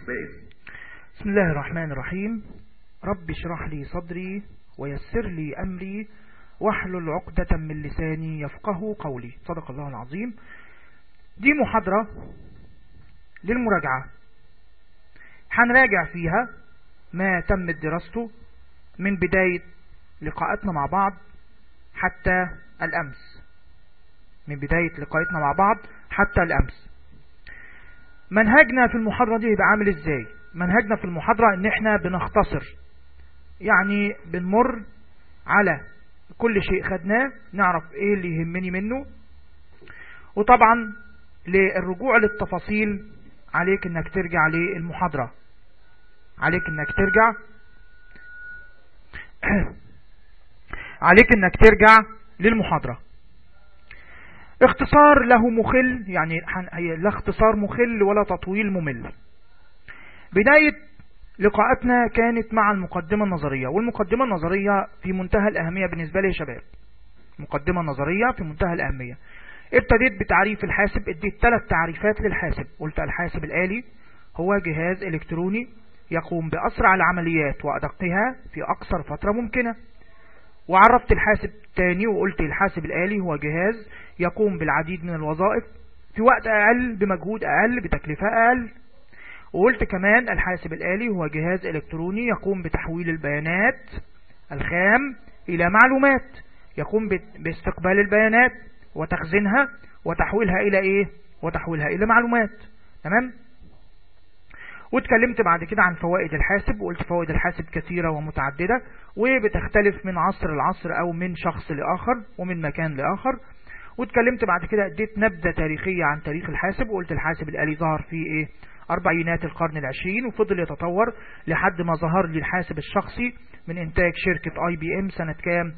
space. بسم الله الرحمن الرحيم رب اشرح لي صدري ويسر لي أمري واحلل عقدة من لساني يفقه قولي صدق الله العظيم دي محاضرة للمراجعة هنراجع فيها ما تم دراسته من بداية لقاءاتنا مع بعض حتى الأمس من بداية لقاءاتنا مع بعض حتى الأمس منهجنا في المحاضرة دي يبقى عامل ازاي منهجنا في المحاضرة ان احنا بنختصر يعني بنمر على كل شيء خدناه نعرف ايه اللي يهمني منه وطبعا للرجوع للتفاصيل عليك انك ترجع للمحاضرة عليك انك ترجع عليك انك ترجع للمحاضرة اختصار له مخل يعني لا اختصار مخل ولا تطويل ممل بداية لقاءاتنا كانت مع المقدمة النظرية والمقدمة النظرية في منتهى الأهمية بالنسبة لي يا شباب مقدمة نظرية في منتهى الأهمية ابتديت بتعريف الحاسب اديت ثلاث تعريفات للحاسب قلت الحاسب الآلي هو جهاز إلكتروني يقوم بأسرع العمليات وأدقها في أقصر فترة ممكنة وعرفت الحاسب تاني وقلت الحاسب الآلي هو جهاز يقوم بالعديد من الوظائف في وقت أقل بمجهود أقل بتكلفة أقل وقلت كمان الحاسب الآلي هو جهاز إلكتروني يقوم بتحويل البيانات الخام إلى معلومات يقوم باستقبال البيانات وتخزينها وتحويلها إلى إيه وتحويلها إلى معلومات تمام واتكلمت بعد كده عن فوائد الحاسب وقلت فوائد الحاسب كثيرة ومتعددة وبتختلف من عصر لعصر أو من شخص لآخر ومن مكان لآخر واتكلمت بعد كده اديت نبذة تاريخية عن تاريخ الحاسب وقلت الحاسب الآلي ظهر في إيه أربعينات القرن العشرين وفضل يتطور لحد ما ظهر لي الحاسب الشخصي من إنتاج شركة اي بي ام سنة كام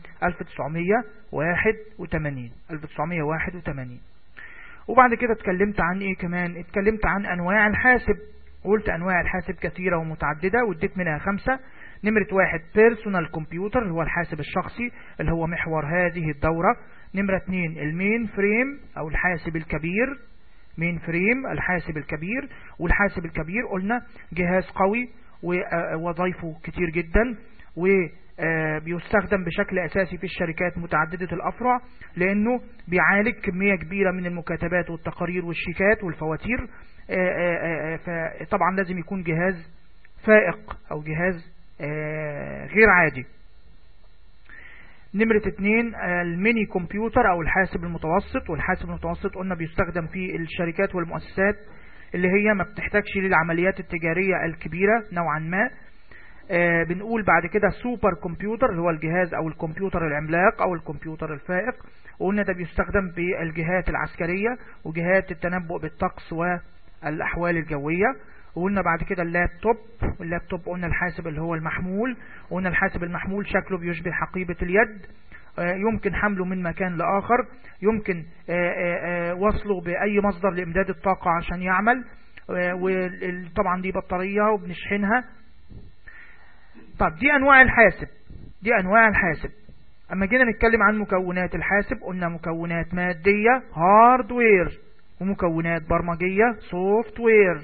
1981 1981 وبعد كده اتكلمت عن ايه كمان اتكلمت عن انواع الحاسب قلت انواع الحاسب كثيرة ومتعددة واديت منها خمسة نمرة واحد بيرسونال كمبيوتر اللي هو الحاسب الشخصي اللي هو محور هذه الدورة نمرة اتنين المين فريم او الحاسب الكبير مين فريم الحاسب الكبير والحاسب الكبير قلنا جهاز قوي ووظائفه كتير جدا وبيستخدم بشكل أساسي في الشركات متعددة الأفرع لأنه بيعالج كمية كبيرة من المكاتبات والتقارير والشيكات والفواتير فطبعا لازم يكون جهاز فائق أو جهاز غير عادي نمرة اتنين الميني كمبيوتر او الحاسب المتوسط والحاسب المتوسط قلنا بيستخدم في الشركات والمؤسسات اللي هي ما بتحتاجش للعمليات التجارية الكبيرة نوعا ما آه بنقول بعد كده سوبر كمبيوتر اللي هو الجهاز او الكمبيوتر العملاق او الكمبيوتر الفائق وقلنا ده بيستخدم في الجهات العسكرية وجهات التنبؤ بالطقس والاحوال الجوية وقلنا بعد كده اللابتوب اللابتوب قلنا الحاسب اللي هو المحمول قلنا الحاسب المحمول شكله بيشبه حقيبة اليد يمكن حمله من مكان لآخر يمكن وصله بأي مصدر لإمداد الطاقة عشان يعمل وطبعا دي بطارية وبنشحنها طب دي أنواع الحاسب دي أنواع الحاسب أما جينا نتكلم عن مكونات الحاسب قلنا مكونات مادية هاردوير ومكونات برمجية سوفت وير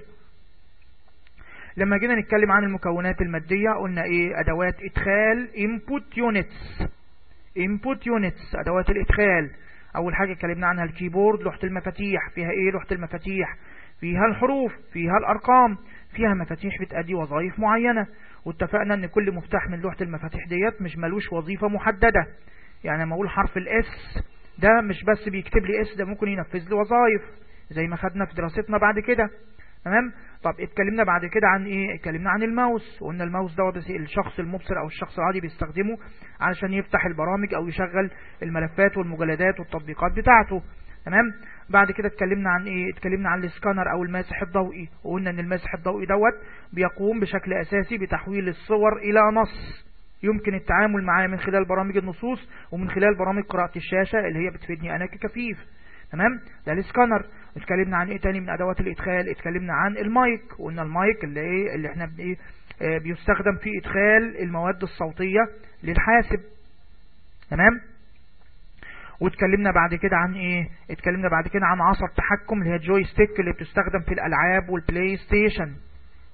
لما جينا نتكلم عن المكونات المادية قلنا ايه ادوات ادخال input units input units ادوات الادخال اول حاجة اتكلمنا عنها الكيبورد لوحة المفاتيح فيها ايه لوحة المفاتيح فيها الحروف فيها الارقام فيها مفاتيح بتأدي وظائف معينة واتفقنا ان كل مفتاح من لوحة المفاتيح ديت مش ملوش وظيفة محددة يعني لما اقول حرف الاس ده مش بس بيكتب لي اس ده ممكن ينفذ لي وظائف زي ما خدنا في دراستنا بعد كده تمام طب اتكلمنا بعد كده عن ايه اتكلمنا عن الماوس وقلنا الماوس دوت الشخص المبصر او الشخص العادي بيستخدمه علشان يفتح البرامج او يشغل الملفات والمجلدات والتطبيقات بتاعته تمام بعد كده اتكلمنا عن ايه اتكلمنا عن السكانر او الماسح الضوئي وقلنا ان الماسح الضوئي دوت بيقوم بشكل اساسي بتحويل الصور الى نص يمكن التعامل معاه من خلال برامج النصوص ومن خلال برامج قراءة الشاشة اللي هي بتفيدني انا ككفيف تمام ده السكانر اتكلمنا عن ايه تاني من ادوات الادخال اتكلمنا عن المايك وقلنا المايك اللي ايه اللي احنا ايه اه بيستخدم في ادخال المواد الصوتية للحاسب تمام واتكلمنا بعد كده عن ايه اتكلمنا بعد كده عن عصا التحكم اللي هي جوي ستيك اللي بتستخدم في الالعاب والبلاي ستيشن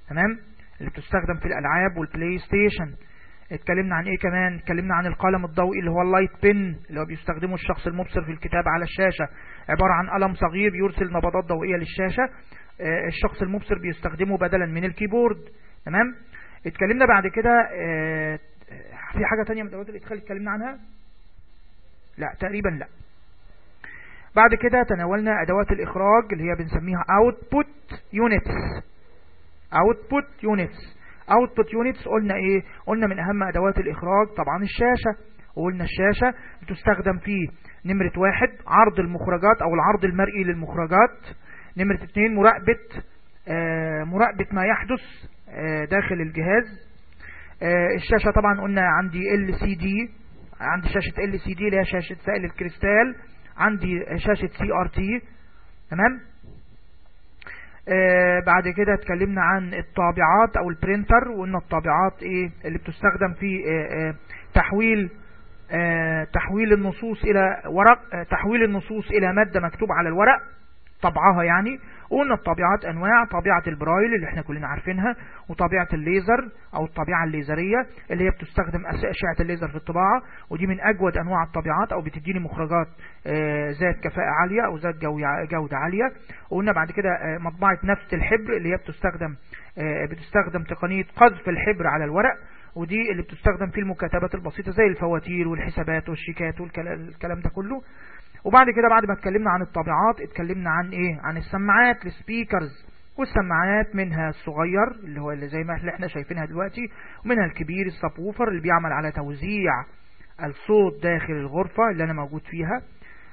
تمام اللي بتستخدم في الالعاب والبلاي ستيشن اتكلمنا عن ايه كمان اتكلمنا عن القلم الضوئي اللي هو اللايت بن اللي هو بيستخدمه الشخص المبصر في الكتاب على الشاشة عبارة عن قلم صغير يرسل نبضات ضوئية للشاشة اه الشخص المبصر بيستخدمه بدلا من الكيبورد تمام اتكلمنا بعد كده اه في حاجة تانية من ادوات الادخال اتكلمنا عنها لا تقريبا لا بعد كده تناولنا ادوات الاخراج اللي هي بنسميها output units output units output units قلنا ايه قلنا من اهم ادوات الاخراج طبعا الشاشة وقلنا الشاشة بتستخدم في نمرة واحد عرض المخرجات او العرض المرئي للمخرجات نمرة اتنين مراقبة آه مراقبة ما يحدث آه داخل الجهاز آه الشاشة طبعا قلنا عندي LCD عندي شاشة LCD اللي هي شاشة سائل الكريستال عندي شاشة CRT تمام آه بعد كده اتكلمنا عن الطابعات او البرينتر وقلنا الطابعات ايه اللي بتستخدم في آه آه تحويل تحويل النصوص الى ورق تحويل النصوص الى مادة مكتوب على الورق طبعها يعني قلنا الطابعات انواع طابعة البرايل اللي احنا كلنا عارفينها وطابعة الليزر او الطابعة الليزرية اللي هي بتستخدم اشعة الليزر في الطباعة ودي من اجود انواع الطابعات او بتديني مخرجات ذات كفاءة عالية او ذات جودة عالية وقلنا بعد كده مطبعة نفس الحبر اللي هي بتستخدم بتستخدم تقنية قذف الحبر على الورق ودي اللي بتستخدم في المكاتبات البسيطة زي الفواتير والحسابات والشيكات والكلام ده كله وبعد كده بعد ما اتكلمنا عن الطابعات اتكلمنا عن ايه عن السماعات السبيكرز والسماعات منها الصغير اللي هو اللي زي ما احنا شايفينها دلوقتي ومنها الكبير السبوفر اللي بيعمل على توزيع الصوت داخل الغرفة اللي انا موجود فيها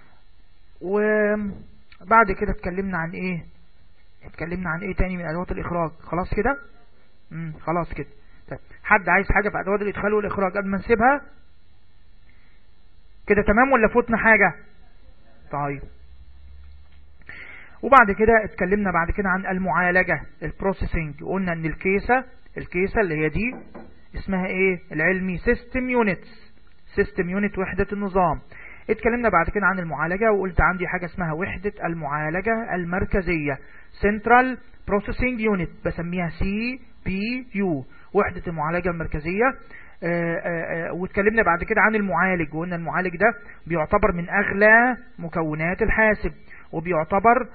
وبعد كده اتكلمنا عن ايه اتكلمنا عن ايه تاني من ادوات الاخراج خلاص كده امم خلاص كده طيب حد عايز حاجة في ادوات الادخال والاخراج قبل ما نسيبها كده تمام ولا فوتنا حاجة طيب وبعد كده اتكلمنا بعد كده عن المعالجة البروسيسنج قلنا ان الكيسة الكيسة اللي هي دي اسمها ايه العلمي سيستم يونتس سيستم يونت وحدة النظام اتكلمنا بعد كده عن المعالجة وقلت عندي حاجة اسمها وحدة المعالجة المركزية Central Processing Unit بسميها CPU وحدة المعالجة المركزية آآ آآ واتكلمنا بعد كده عن المعالج وقلنا المعالج ده بيعتبر من اغلى مكونات الحاسب وبيعتبر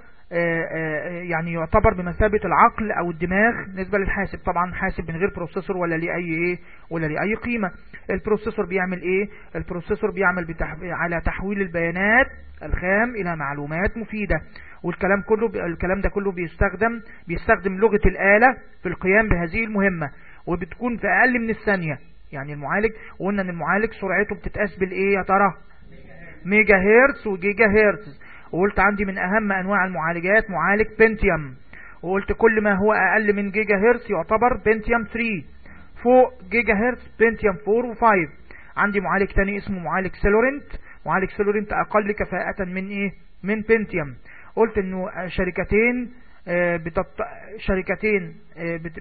يعني يعتبر بمثابة العقل او الدماغ بالنسبة للحاسب طبعا حاسب من غير بروسيسور ولا ليه اي ايه ولا ليه اي قيمة البروسيسور بيعمل ايه البروسيسور بيعمل بتح... على تحويل البيانات الخام الى معلومات مفيدة والكلام كله الكلام ده كله بيستخدم بيستخدم لغة الآلة في القيام بهذه المهمة وبتكون في اقل من الثانية يعني المعالج وقلنا ان المعالج سرعته بتتقاس بالايه يا ترى ميجا هيرتز وجيجا هيرتز وقلت عندي من اهم انواع المعالجات معالج بنتيوم وقلت كل ما هو اقل من جيجا هيرتز يعتبر بنتيوم 3 فوق جيجا هيرتز بنتيوم 4 و5 عندي معالج تاني اسمه معالج سيلورنت معالج سيلورنت اقل كفاءة من ايه من بنتيوم قلت انه شركتين بتط... شركتين بت...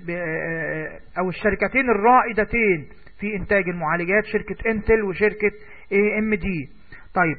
او الشركتين الرائدتين في انتاج المعالجات شركة انتل وشركة اي ام دي طيب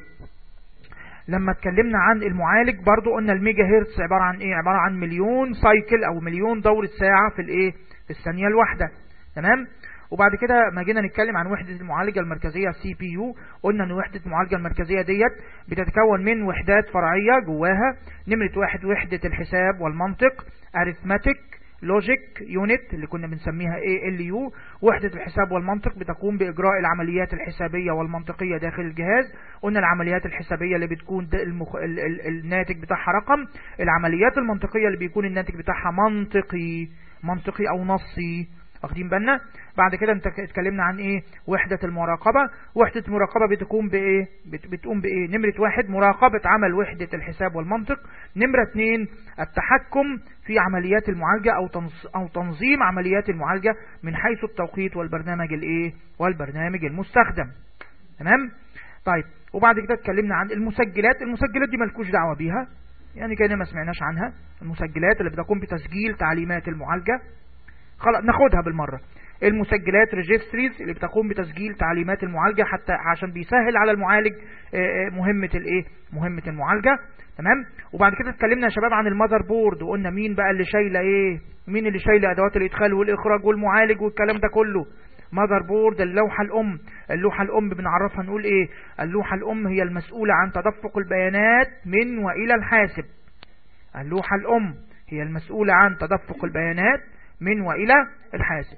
لما اتكلمنا عن المعالج برضو قلنا الميجا هيرتز عبارة عن ايه عبارة عن مليون سايكل او مليون دورة ساعة في الايه في الثانية الواحدة تمام وبعد كده ما جينا نتكلم عن وحدة المعالجة المركزية سي بي يو قلنا ان وحدة المعالجة المركزية ديت بتتكون من وحدات فرعية جواها نمرة واحد وحدة الحساب والمنطق arithmetic لوجيك يونت اللي كنا بنسميها اي ال يو وحدة الحساب والمنطق بتقوم بإجراء العمليات الحسابية والمنطقية داخل الجهاز قلنا العمليات الحسابية اللي بتكون المخ... ال... ال... الناتج بتاعها رقم العمليات المنطقية اللي بيكون الناتج بتاعها منطقي منطقي او نصي واخدين بالنا بعد كده انت اتكلمنا عن ايه وحدة المراقبة وحدة المراقبة بتقوم بايه بت... بتقوم بايه نمرة واحد مراقبة عمل وحدة الحساب والمنطق نمرة اتنين التحكم في عمليات المعالجة او, تنص... أو تنظيم عمليات المعالجة من حيث التوقيت والبرنامج الايه والبرنامج المستخدم تمام طيب وبعد كده اتكلمنا عن المسجلات المسجلات دي ملكوش دعوة بيها يعني كأننا ما سمعناش عنها المسجلات اللي بتقوم بتسجيل تعليمات المعالجة خلاص ناخدها بالمرة المسجلات ريجستريز اللي بتقوم بتسجيل تعليمات المعالجة حتى عشان بيسهل على المعالج آه، آه، مهمة الايه مهمة المعالجة تمام وبعد كده اتكلمنا يا شباب عن المذر بورد وقلنا مين بقى اللي شايله ايه مين اللي شايله ادوات الادخال والاخراج والمعالج والكلام ده كله ماذر بورد اللوحة الأم اللوحة الأم بنعرفها نقول إيه اللوحة الأم هي المسؤولة عن تدفق البيانات من وإلى الحاسب اللوحة الأم هي المسؤولة عن تدفق البيانات من وإلى الحاسب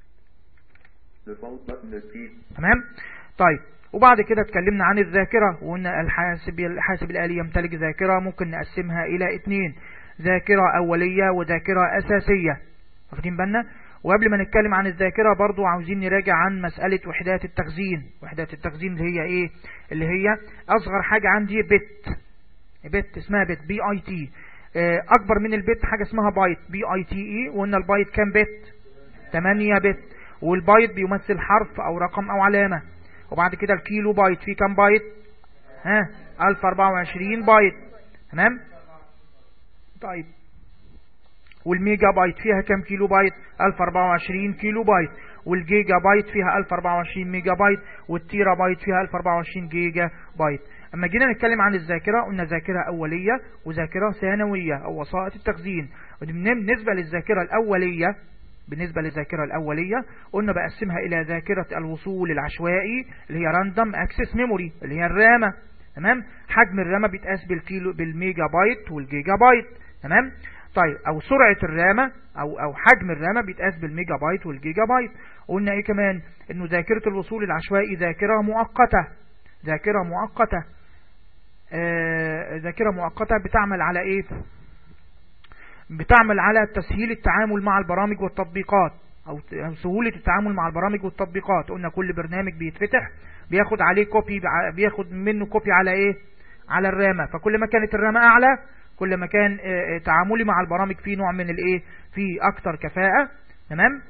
تمام طيب وبعد كده اتكلمنا عن الذاكرة وقلنا الحاسب الحاسب الآلي يمتلك ذاكرة ممكن نقسمها إلى اثنين ذاكرة أولية وذاكرة أساسية واخدين بالنا وقبل ما نتكلم عن الذاكرة برضو عاوزين نراجع عن مسألة وحدات التخزين وحدات التخزين اللي هي ايه اللي هي اصغر حاجة عندي بت بت اسمها بت بي اي تي اكبر من البت حاجة اسمها بايت بي اي تي اي وقلنا البايت كام بت 8 بت والبايت بيمثل حرف او رقم او علامة وبعد كده الكيلو بايت فيه كام بايت ها 1024 بايت تمام طيب والميجا بايت فيها كم كيلو بايت 1024 كيلو بايت والجيجا بايت فيها 1024 ميجا بايت والتيرا بايت فيها 1024 جيجا بايت اما جينا نتكلم عن الذاكرة قلنا ذاكرة اولية وذاكرة ثانوية او وسائط التخزين بالنسبة للذاكرة الاولية بالنسبة للذاكرة الأولية قلنا بقسمها إلى ذاكرة الوصول العشوائي اللي هي راندوم اكسس ميموري اللي هي الرامة تمام حجم الرامة بيتقاس بالكيلو بالميجا بايت والجيجا بايت تمام طيب او سرعة الرامة او او حجم الرامة بيتقاس بالميجا بايت والجيجا بايت قلنا ايه كمان انه ذاكرة الوصول العشوائي ذاكرة مؤقتة ذاكرة مؤقتة آه ذاكرة مؤقتة بتعمل على ايه بتعمل على تسهيل التعامل مع البرامج والتطبيقات او سهولة التعامل مع البرامج والتطبيقات قلنا كل برنامج بيتفتح بياخد عليه كوبي بياخد منه كوبي على ايه على الرامة فكل ما كانت الرامة اعلى كل ما كان آه، آه، تعاملي مع البرامج فيه نوع من الايه فيه اكتر كفاءة تمام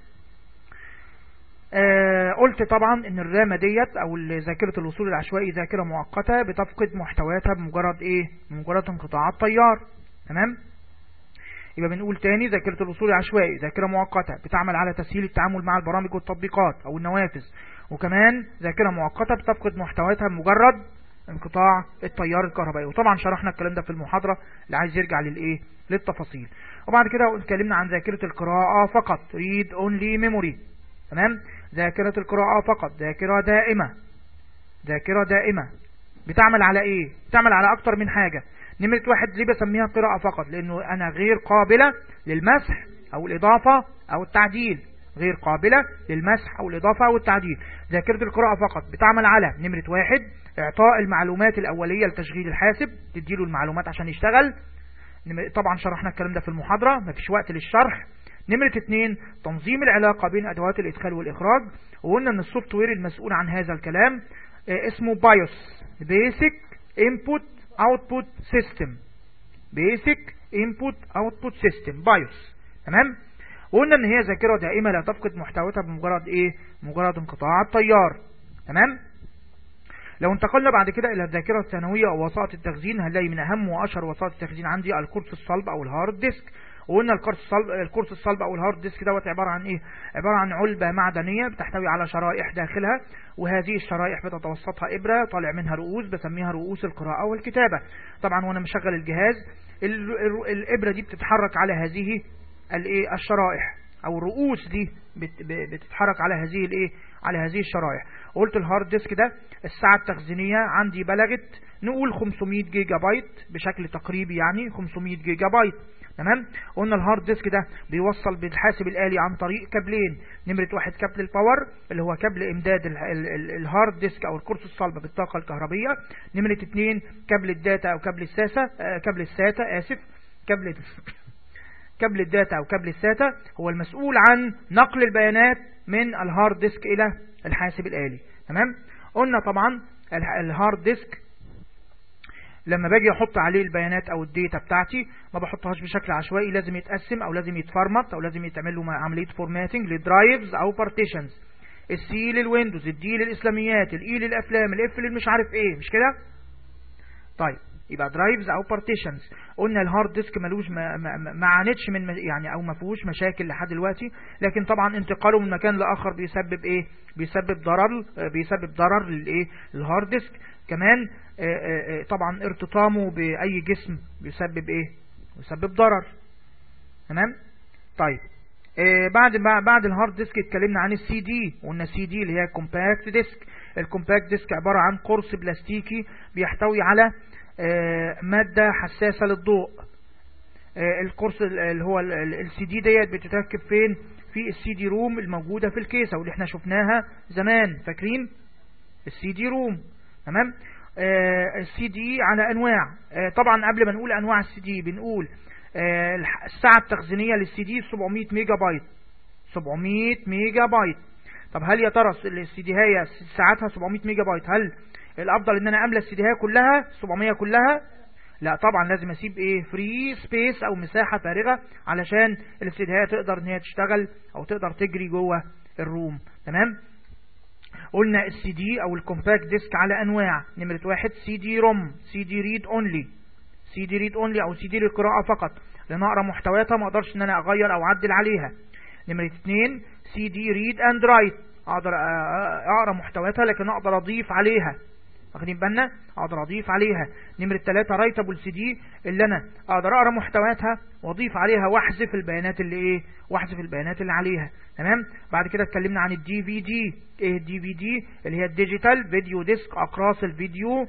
آه قلت طبعا ان الرامة ديت او ذاكرة الوصول العشوائي ذاكرة مؤقتة بتفقد محتوياتها بمجرد ايه بمجرد انقطاع التيار تمام يبقى بنقول تاني ذاكرة الوصول العشوائي ذاكرة مؤقتة بتعمل على تسهيل التعامل مع البرامج والتطبيقات او النوافذ وكمان ذاكرة مؤقتة بتفقد محتوياتها بمجرد انقطاع التيار الكهربائي وطبعا شرحنا الكلام ده في المحاضرة اللي عايز يرجع للايه للتفاصيل وبعد كده اتكلمنا عن ذاكرة القراءة فقط read only memory تمام ذاكرة القراءة فقط ذاكرة دائمة ذاكرة دائمة بتعمل على ايه بتعمل على اكتر من حاجة نمرة واحد ليه بسميها قراءة فقط لانه انا غير قابلة للمسح او الاضافة او التعديل غير قابلة للمسح او الاضافة او التعديل ذاكرة القراءة فقط بتعمل على نمرة واحد اعطاء المعلومات الاولية لتشغيل الحاسب تديله المعلومات عشان يشتغل طبعا شرحنا الكلام ده في المحاضرة مفيش وقت للشرح نمرة اتنين تنظيم العلاقة بين ادوات الادخال والاخراج وقلنا ان السوفت وير المسؤول عن هذا الكلام آه، اسمه بايوس بيسك انبوت اوتبوت سيستم بيسك انبوت اوتبوت سيستم بايوس تمام وقلنا ان هي ذاكرة دائمة لا تفقد محتوياتها بمجرد ايه مجرد انقطاع التيار تمام لو انتقلنا بعد كده الى الذاكرة الثانوية او وسائط التخزين هنلاقي من اهم واشهر وسائط التخزين عندي الكورس الصلب او الهارد ديسك وقلنا الكورس الصلب الكورس الصلب او الهارد ديسك دوت عبارة عن ايه عبارة عن علبة معدنية بتحتوي على شرائح داخلها وهذه الشرائح بتتوسطها ابرة طالع منها رؤوس بسميها رؤوس القراءة والكتابة طبعا وانا مشغل الجهاز الابرة دي بتتحرك على هذه الايه الشرائح او الرؤوس دي بتتحرك على هذه الايه على هذه الشرائح قلت الهارد ديسك ده الساعة التخزينية عندي بلغت نقول 500 جيجا بايت بشكل تقريبي يعني 500 جيجا بايت تمام قلنا الهارد ديسك ده بيوصل بالحاسب الآلي عن طريق كابلين نمرة واحد كابل الباور اللي هو كابل امداد الهارد ديسك او الكورس الصلبة بالطاقة الكهربية نمرة اتنين كابل الداتا او كابل الساسة آه، كابل الساتا اسف كابل كابل الداتا او كابل الساتا هو المسؤول عن نقل البيانات من الهارد ديسك الى الحاسب الآلي تمام قلنا طبعا الهارد ديسك لما باجي احط عليه البيانات او الداتا بتاعتي ما بحطهاش بشكل عشوائي لازم يتقسم او لازم يتفرمت او لازم يتعمل له عمليه فورماتنج لدرايفز او بارتيشنز السي للويندوز الدي للاسلاميات الاي للافلام الاف للمش عارف ايه مش كده طيب يبقى درايفز او بارتيشنز قلنا الهارد ديسك ملوش ما, ما, ما عانتش من يعني او ما فيهوش مشاكل لحد دلوقتي لكن طبعا انتقاله من مكان لاخر بيسبب ايه بيسبب ضرر بيسبب ضرر للايه للهارد ديسك كمان طبعا ارتطامه باي جسم بيسبب ايه بيسبب ضرر تمام طيب بعد بعد الهارد ديسك اتكلمنا عن السي دي وقلنا السي دي اللي هي كومباكت ديسك الكومباكت ديسك عبارة عن قرص بلاستيكي بيحتوي على مادة حساسة للضوء القرص اللي هو السي دي ديت بتتركب فين في السي دي روم الموجودة في الكيسة واللي احنا شفناها زمان فاكرين السي دي روم تمام السي دي على انواع طبعا قبل ما نقول انواع السي دي بنقول الساعة التخزينية للسي دي 700 ميجا بايت 700 ميجا بايت طب هل يا ترى السي دي هي ساعتها 700 ميجا بايت هل الافضل ان انا املى السي دي كلها 700 كلها لا طبعا لازم اسيب ايه فري سبيس او مساحة فارغة علشان السي دي تقدر ان هي تشتغل او تقدر تجري جوه الروم تمام قلنا السي دي او الكومباكت ديسك على انواع نمرة واحد سي دي روم سي دي ريد اونلي سي دي ريد اونلي او سي دي للقراءة فقط لان اقرا محتوياتها ما اقدرش ان انا اغير او اعدل عليها نمرة اثنين سي دي ريد اند رايت اقدر اقرا محتوياتها لكن اقدر اضيف عليها واخدين بالنا اقدر اضيف عليها نمرة ثلاثة رايتابل سي دي اللي انا اقدر اقرا محتوياتها واضيف عليها واحذف البيانات اللي ايه واحذف البيانات اللي عليها تمام بعد كده اتكلمنا عن الدي في دي ايه الدي في دي اللي هي الديجيتال فيديو ديسك اقراص الفيديو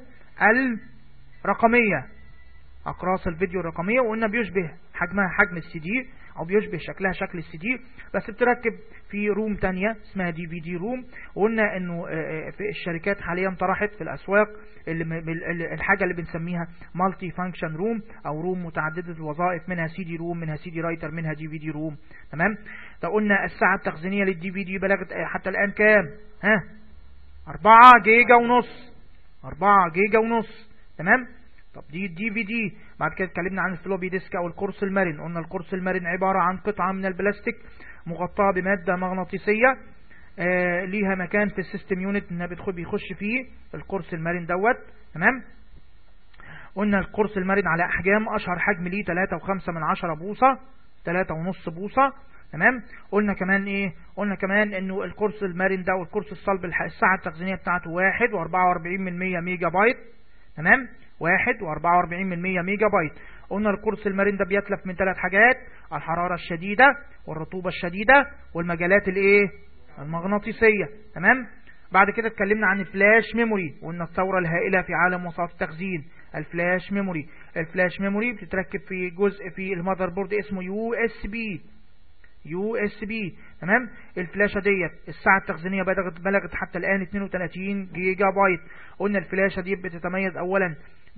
الرقمية اقراص الفيديو الرقمية وقلنا بيشبه حجمها حجم السي دي او بيشبه شكلها شكل السي دي بس بتركب في روم تانية اسمها دي في دي روم وقلنا انه في الشركات حاليا طرحت في الاسواق اللي الحاجة اللي بنسميها مالتي فانكشن روم او روم متعددة الوظائف منها سي دي روم منها سي دي رايتر منها دي في دي روم تمام ده قلنا الساعة التخزينية للدي في دي بلغت حتى الان كام ها 4 جيجا ونص 4 جيجا ونص تمام طب دي الدي في دي بعد كده اتكلمنا عن الفلوبي ديسك او القرص المرن قلنا القرص المرن عبارة عن قطعة من البلاستيك مغطاة بمادة مغناطيسية آه ليها مكان في السيستم يونت انها بيدخل بيخش فيه القرص المرن دوت تمام قلنا القرص المرن على احجام اشهر حجم ليه 3.5 من 10 بوصة 3.5 بوصة تمام قلنا كمان ايه قلنا كمان انه القرص المرن ده والقرص الصلب الساعة التخزينية بتاعته 1 و44 من 100 ميجا بايت تمام واحد واربعة واربعين من مية ميجا بايت قلنا القرص المرن ده بيتلف من ثلاث حاجات الحرارة الشديدة والرطوبة الشديدة والمجالات الايه المغناطيسية تمام بعد كده اتكلمنا عن الفلاش ميموري وقلنا الثورة الهائلة في عالم وسائط التخزين الفلاش ميموري الفلاش ميموري بتتركب في جزء في المذر بورد اسمه يو اس بي يو اس بي تمام الفلاشة ديت الساعة التخزينية بلغت بلغت حتى الآن 32 جيجا بايت قلنا الفلاشة دي بتتميز أولا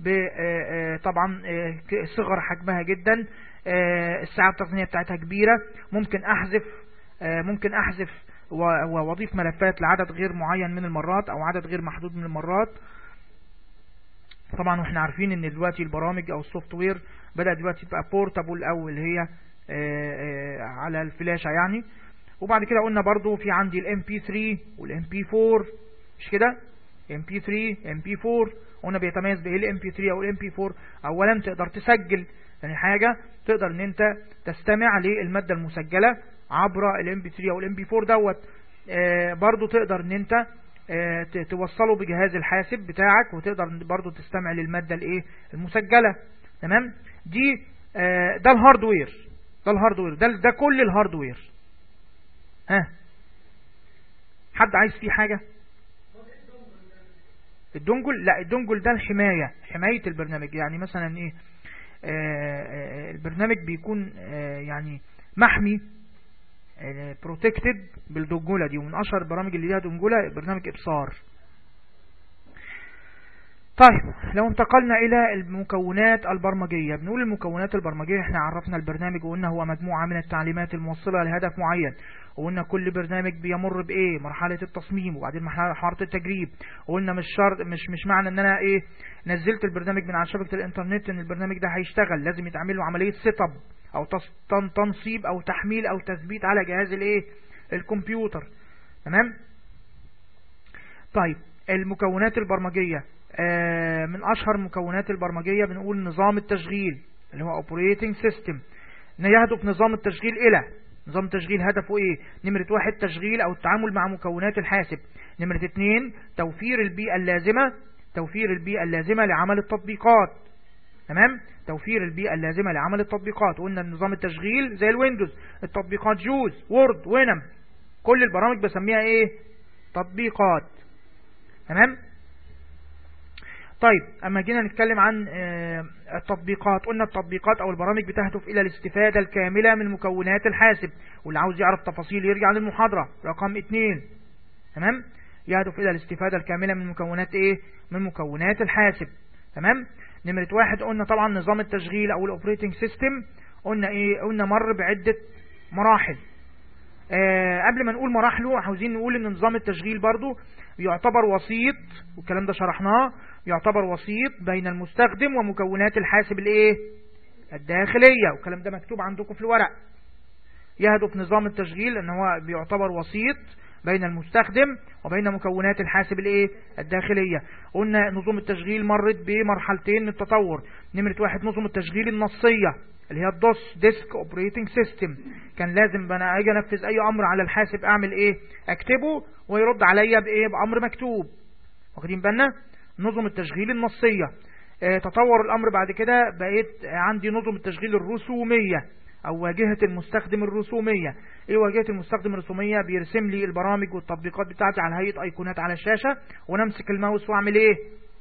طبعا صغر حجمها جدا الساعة التخزينية بتاعتها كبيرة ممكن أحذف ممكن أحذف واضيف ملفات لعدد غير معين من المرات أو عدد غير محدود من المرات طبعا واحنا عارفين ان دلوقتي البرامج او السوفت وير بدأ دلوقتي تبقى بورتابل او اللي هي على الفلاشة يعني وبعد كده قلنا برضو في عندي الام بي 3 والام بي 4 مش كده ام بي 3 ام بي 4 قلنا بيتميز بايه الام بي 3 او الام بي 4 اولا تقدر تسجل ثاني حاجة تقدر ان انت تستمع للمادة المسجلة عبر الام بي 3 او الام بي 4 دوت آه برضو تقدر ان انت آه توصله بجهاز الحاسب بتاعك وتقدر برضو تستمع للمادة الايه المسجلة تمام دي آه ده الهاردوير ده الهاردوير ده, ده كل الهاردوير ها حد عايز فيه حاجة الدونجل لا الدونجل ده الحماية حماية البرنامج يعني مثلا ايه آه البرنامج بيكون آه يعني محمي بروتكتد بالدنجولة دي ومن اشهر البرامج اللي ليها دنجولة برنامج ابصار طيب لو انتقلنا الى المكونات البرمجية بنقول المكونات البرمجية احنا عرفنا البرنامج وقلنا هو مجموعة من التعليمات الموصلة لهدف معين وقلنا كل برنامج بيمر بايه مرحلة التصميم وبعدين مرحلة التجريب وقلنا مش شرط مش مش معنى ان انا ايه نزلت البرنامج من على شبكة الانترنت ان البرنامج ده هيشتغل لازم يتعمل له عملية سيت اب او تنصيب او تحميل او تثبيت على جهاز الايه الكمبيوتر تمام طيب المكونات البرمجية آه، من اشهر مكونات البرمجية بنقول نظام التشغيل اللي هو operating system يهدف نظام التشغيل الى نظام التشغيل هدفه ايه نمرة واحد تشغيل او التعامل مع مكونات الحاسب نمرة اتنين توفير البيئة اللازمة توفير البيئة اللازمة لعمل التطبيقات تمام توفير البيئة اللازمة لعمل التطبيقات قلنا نظام التشغيل زي الويندوز التطبيقات جوز وورد وينم كل البرامج بسميها ايه تطبيقات تمام طيب اما جينا نتكلم عن آه، التطبيقات قلنا التطبيقات او البرامج بتهدف الى الاستفادة الكاملة من مكونات الحاسب واللي عاوز يعرف تفاصيل يرجع للمحاضرة رقم اتنين تمام يهدف الى الاستفادة الكاملة من مكونات ايه من مكونات الحاسب تمام نمرة واحد قلنا طبعا نظام التشغيل او الاوبريتنج سيستم قلنا ايه قلنا مر بعدة مراحل آه قبل ما نقول مراحله عاوزين نقول ان نظام التشغيل برضو يعتبر وسيط والكلام ده شرحناه يعتبر وسيط بين المستخدم ومكونات الحاسب الايه الداخلية والكلام ده مكتوب عندكم في الورق يهدف نظام التشغيل ان هو بيعتبر وسيط بين المستخدم وبين مكونات الحاسب الايه الداخلية قلنا نظم التشغيل مرت بمرحلتين من التطور نمرة واحد نظم التشغيل النصية اللي هي الدوس ديسك اوبريتنج سيستم كان لازم انا اجي انفذ اي امر على الحاسب اعمل ايه اكتبه ويرد عليا بايه بامر مكتوب واخدين بالنا نظم التشغيل النصية اه تطور الامر بعد كده بقيت عندي نظم التشغيل الرسومية او واجهة المستخدم الرسومية ايه واجهة المستخدم الرسومية بيرسم لي البرامج والتطبيقات بتاعتي على هيئة ايقونات على الشاشة ونمسك الماوس واعمل ايه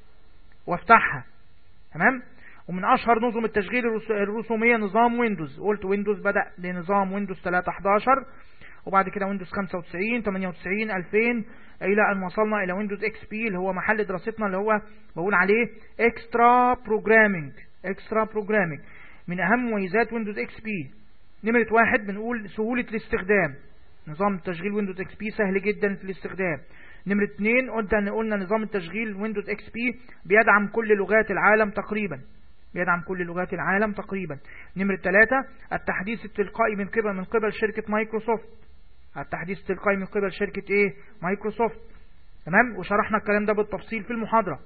وافتحها تمام ومن اشهر نظم التشغيل الرسومية نظام ويندوز قلت ويندوز بدأ بنظام ويندوز 3.11 وبعد كده ويندوز 95 98 2000 الى ان وصلنا الى ويندوز اكس بي اللي هو محل دراستنا اللي هو بقول عليه اكسترا بروجرامينج اكسترا بروجرامينج من اهم مميزات ويندوز اكس بي نمرة واحد بنقول سهولة الاستخدام نظام تشغيل ويندوز اكس بي سهل جدا في الاستخدام نمرة اثنين قلنا قلنا نظام التشغيل ويندوز اكس بي بيدعم كل لغات العالم تقريبا بيدعم كل لغات العالم تقريبا نمرة ثلاثة التحديث التلقائي من قبل من قبل شركة مايكروسوفت التحديث التلقائي من قبل شركة ايه مايكروسوفت تمام وشرحنا الكلام ده بالتفصيل في المحاضرة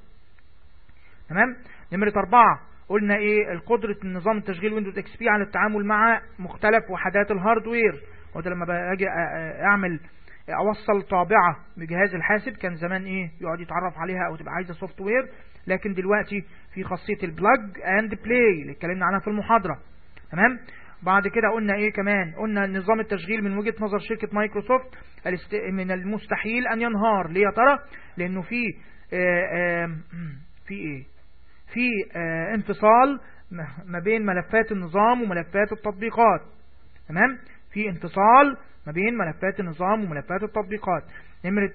تمام نمرة أربعة قلنا ايه القدرة النظام التشغيل ويندوز اكس بي على التعامل مع مختلف وحدات الهاردوير وده لما باجي اعمل اوصل طابعة بجهاز الحاسب كان زمان ايه يقعد يتعرف عليها او تبقى عايزة سوفت وير لكن دلوقتي في خاصية البلاج اند بلاي اللي اتكلمنا عنها في المحاضرة تمام بعد كده قلنا ايه كمان قلنا نظام التشغيل من وجهة نظر شركة مايكروسوفت من المستحيل ان ينهار ليه يا ترى لانه في آآ آآ في ايه في انفصال ما بين ملفات النظام وملفات التطبيقات تمام في انفصال ما بين ملفات النظام وملفات التطبيقات نمرة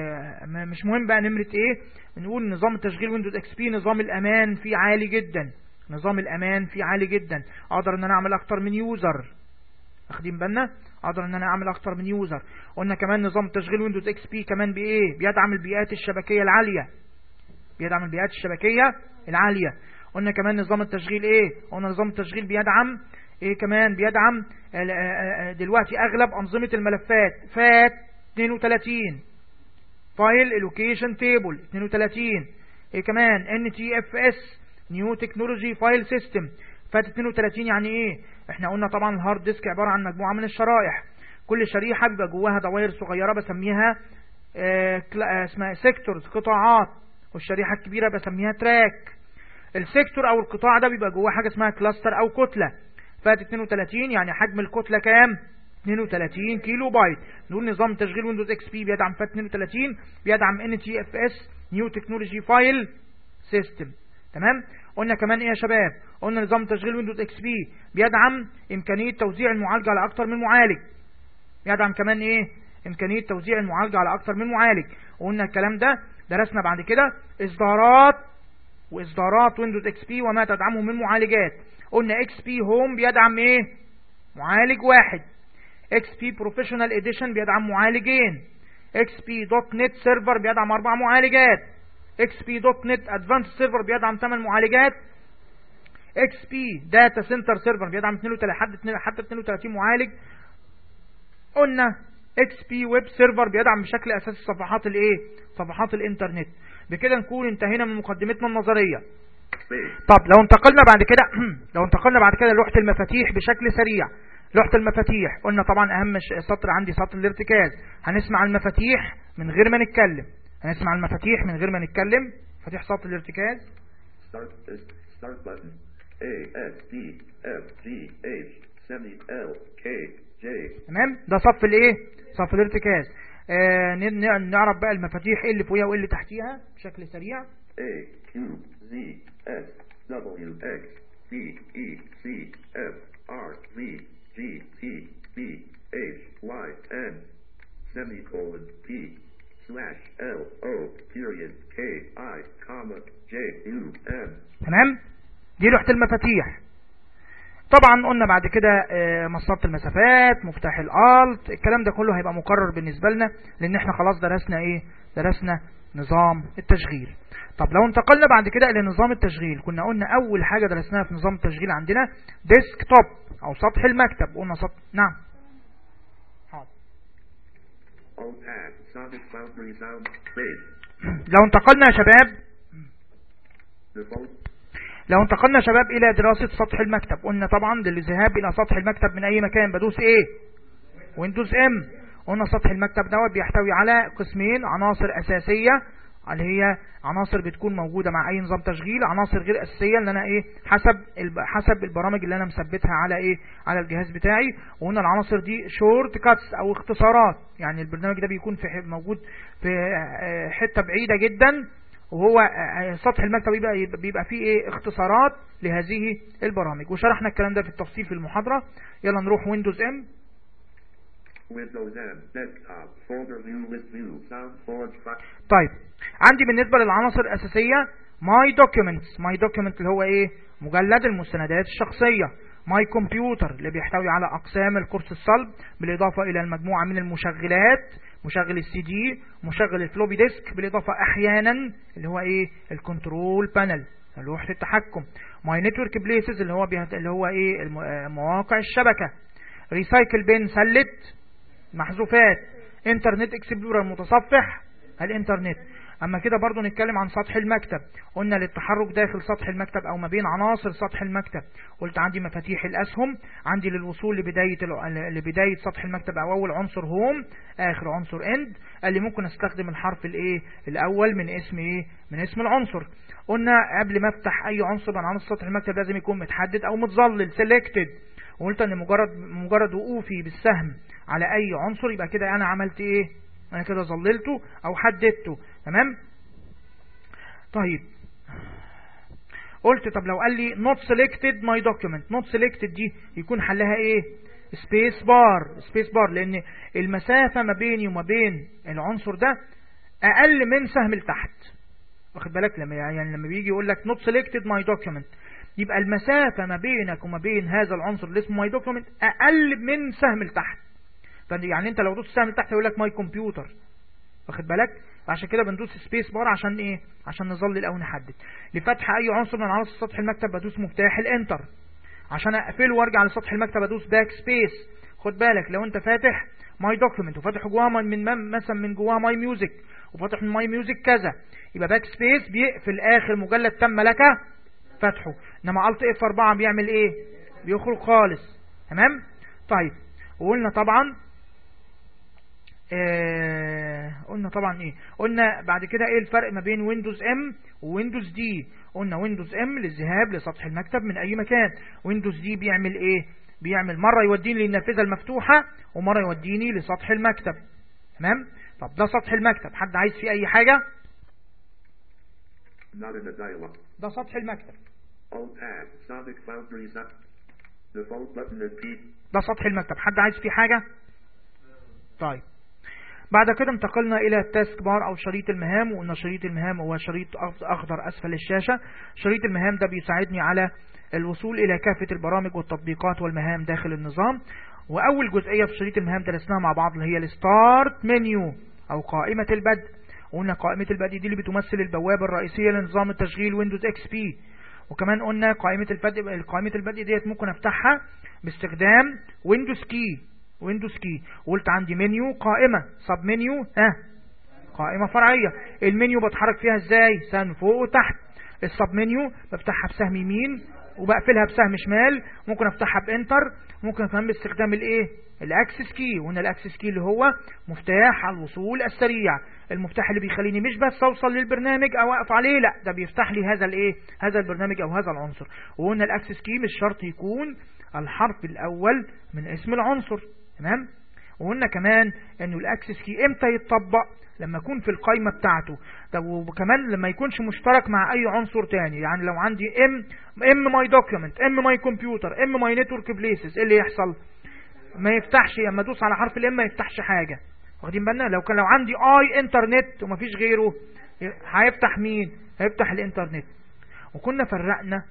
مش مهم بقى نمرة ايه نقول نظام التشغيل ويندوز اكس بي نظام الامان فيه عالي جدا نظام الامان فيه عالي جدا اقدر ان انا اعمل اكتر من يوزر اخدين بالنا اقدر ان انا اعمل اكتر من يوزر قلنا كمان نظام تشغيل ويندوز اكس بي كمان بايه بيدعم البيئات الشبكية العالية بيدعم البيئات الشبكية العالية قلنا كمان نظام التشغيل ايه قلنا نظام التشغيل بيدعم ايه كمان بيدعم دلوقتي اغلب انظمة الملفات فات 32 فايل الوكيشن تيبل 32 ايه كمان ان تي اف اس نيو تكنولوجي فايل سيستم فات 32 يعني ايه احنا قلنا طبعا الهارد ديسك عبارة عن مجموعة من الشرائح كل شريحة بيبقى جواها دوائر صغيرة بسميها اه اسمها سيكتورز قطاعات والشريحة الكبيرة بسميها تراك السيكتور او القطاع ده بيبقى جواه حاجة اسمها كلاستر او كتلة فات 32 يعني حجم الكتلة كام 32 كيلو بايت نقول نظام تشغيل ويندوز اكس بي بيدعم فات 32 بيدعم ان تي اف اس نيو تكنولوجي فايل سيستم تمام قلنا كمان ايه يا شباب قلنا نظام تشغيل ويندوز اكس بي بيدعم امكانية توزيع المعالجة على اكتر من معالج بيدعم كمان ايه امكانية توزيع المعالجة على اكتر من معالج وقلنا الكلام ده درسنا بعد كده اصدارات واصدارات ويندوز اكس بي وما تدعمه من معالجات قلنا اكس بي هوم بيدعم ايه معالج واحد اكس بي بروفيشنال اديشن بيدعم معالجين اكس بي دوت نت سيرفر بيدعم اربع معالجات اكس بي دوت نت ادفانس سيرفر بيدعم 8 معالجات اكس بي داتا سنتر سيرفر بيدعم 32 حد حتى 32 معالج قلنا اكس بي ويب سيرفر بيدعم بشكل اساسي صفحات الايه صفحات الانترنت بكده نكون انتهينا من مقدمتنا النظرية طب لو انتقلنا بعد كده لو انتقلنا بعد كده لوحة المفاتيح بشكل سريع لوحة المفاتيح قلنا طبعا اهم سطر عندي سطر الارتكاز هنسمع المفاتيح من غير ما نتكلم هنسمع المفاتيح من غير ما نتكلم مفاتيح سطر الارتكاز start, start button A S D F G H semi L K J تمام ده صف الايه صف الارتكاز آه نعرف بقى المفاتيح ايه اللي فوقيها وايه اللي تحتيها بشكل سريع A Q Z S W X B E C F R V G T B H Y N semicolon P slash L O period K I comma J U M تمام دي لوحة المفاتيح طبعا قلنا بعد كده آه، مسطرة المسافات مفتاح الالت الكلام ده كله هيبقى مقرر بالنسبة لنا لان احنا خلاص درسنا ايه درسنا نظام التشغيل طب لو انتقلنا بعد كده الى نظام التشغيل كنا قلنا اول حاجة درسناها في نظام التشغيل عندنا ديسك توب او سطح المكتب قلنا سطح نعم لو انتقلنا يا شباب لو انتقلنا يا شباب الى دراسة سطح المكتب قلنا طبعا للذهاب الى سطح المكتب من اي مكان بدوس ايه ويندوز ام قلنا سطح المكتب دوت بيحتوي على قسمين عناصر اساسية اللي هي عناصر بتكون موجودة مع اي نظام تشغيل عناصر غير اساسية اللي انا ايه حسب حسب البرامج اللي انا مثبتها على ايه على الجهاز بتاعي وقلنا العناصر دي شورت كاتس او اختصارات يعني البرنامج ده بيكون في موجود في آه، حتة بعيدة جدا وهو آه، سطح المكتب بيبقى, بيبقى فيه ايه اختصارات لهذه البرامج وشرحنا الكلام ده في التفصيل في المحاضرة يلا نروح ويندوز ام طيب عندي بالنسبة للعناصر الأساسية ماي دوكيومنتس ماي دوكيومنت اللي هو ايه مجلد المستندات الشخصية ماي كمبيوتر اللي بيحتوي على أقسام الكورس الصلب بالإضافة إلى المجموعة من المشغلات مشغل السي دي مشغل الفلوبي ديسك بالإضافة أحيانا اللي هو ايه الكنترول بانل لوحة التحكم ماي نتورك بليسز اللي هو اللي هو ايه مواقع الشبكة ريسايكل بين سلت محذوفات انترنت اكسبلورر متصفح الانترنت اما كده برضو نتكلم عن سطح المكتب قلنا للتحرك داخل سطح المكتب او ما بين عناصر سطح المكتب قلت عندي مفاتيح الاسهم عندي للوصول لبداية لبداية سطح المكتب او اول عنصر هوم اخر عنصر اند قال لي ممكن استخدم الحرف الايه الاول من اسم ايه من اسم العنصر قلنا قبل ما افتح اي عنصر من عناصر سطح المكتب لازم يكون متحدد او متظلل سيلكتد وقلت ان مجرد مجرد وقوفي بالسهم على اي عنصر يبقى كده انا عملت ايه انا كده ظللته او حددته تمام طيب قلت طب لو قال لي not selected my document not selected دي يكون حلها ايه سبيس بار سبيس بار لان المسافة ما بيني وما بين العنصر ده اقل من سهم لتحت واخد بالك لما يعني لما بيجي يقول لك not selected my document يبقى المسافة ما بينك وما بين هذا العنصر اللي اسمه my document اقل من سهم لتحت يعني انت لو دوست سهم لتحت يقول لك ماي كمبيوتر واخد بالك عشان كده بندوس سبيس بار عشان ايه عشان نظلل او نحدد لفتح اي عنصر من عناصر سطح المكتب بدوس مفتاح الانتر عشان اقفله وارجع لسطح المكتب ادوس باك سبيس خد بالك لو انت فاتح ماي دوكيمنت وفاتح جواها من مثلا من جواها ماي ميوزك وفاتح من ماي ميوزك كذا يبقى باك سبيس بيقفل اخر مجلد تم لك فتحه انما الت اف 4 بيعمل ايه بيخرج خالص تمام طيب وقلنا طبعا آه قلنا طبعا ايه قلنا بعد كده ايه الفرق ما بين ويندوز ام وويندوز دي قلنا ويندوز ام للذهاب لسطح المكتب من اي مكان ويندوز دي بيعمل ايه بيعمل مرة يوديني للنافذة المفتوحة ومرة يوديني لسطح المكتب تمام طب ده سطح المكتب حد عايز فيه اي حاجة ده سطح المكتب ده سطح المكتب حد عايز فيه حاجة طيب بعد كده انتقلنا الى التاسك بار او شريط المهام وقلنا شريط المهام هو شريط اخضر اسفل الشاشة شريط المهام ده بيساعدني على الوصول الى كافة البرامج والتطبيقات والمهام داخل النظام واول جزئية في شريط المهام درسناها مع بعض اللي هي الستارت منيو او قائمة البدء قلنا قائمة البدء دي اللي بتمثل البوابة الرئيسية لنظام التشغيل ويندوز اكس بي وكمان قلنا قائمة البدء قائمة البدء ديت ممكن افتحها باستخدام ويندوز كي ويندوز كي وقلت عندي منيو قائمة سب منيو ها قائمة فرعية المنيو بتحرك فيها ازاي سهم فوق وتحت السب منيو بفتحها بسهم يمين وبقفلها بسهم شمال ممكن افتحها بانتر ممكن كمان باستخدام الايه الاكسس كي وهنا الاكسس كي اللي هو مفتاح الوصول السريع المفتاح اللي بيخليني مش بس اوصل للبرنامج او اقف عليه لا ده بيفتح لي هذا الايه هذا البرنامج او هذا العنصر وقلنا الاكسس كي مش شرط يكون الحرف الاول من اسم العنصر تمام وقلنا كمان انه الاكسس كي امتى يتطبق لما يكون في القائمة بتاعته طب وكمان لما يكونش مشترك مع اي عنصر تاني يعني لو عندي ام ام ماي دوكيومنت ام ماي كمبيوتر ام ماي نتورك بليسز ايه اللي يحصل ما يفتحش لما ادوس على حرف الام ما يفتحش حاجة واخدين بالنا لو كان لو عندي اي انترنت ومفيش غيره هيفتح مين هيفتح الانترنت وكنا فرقنا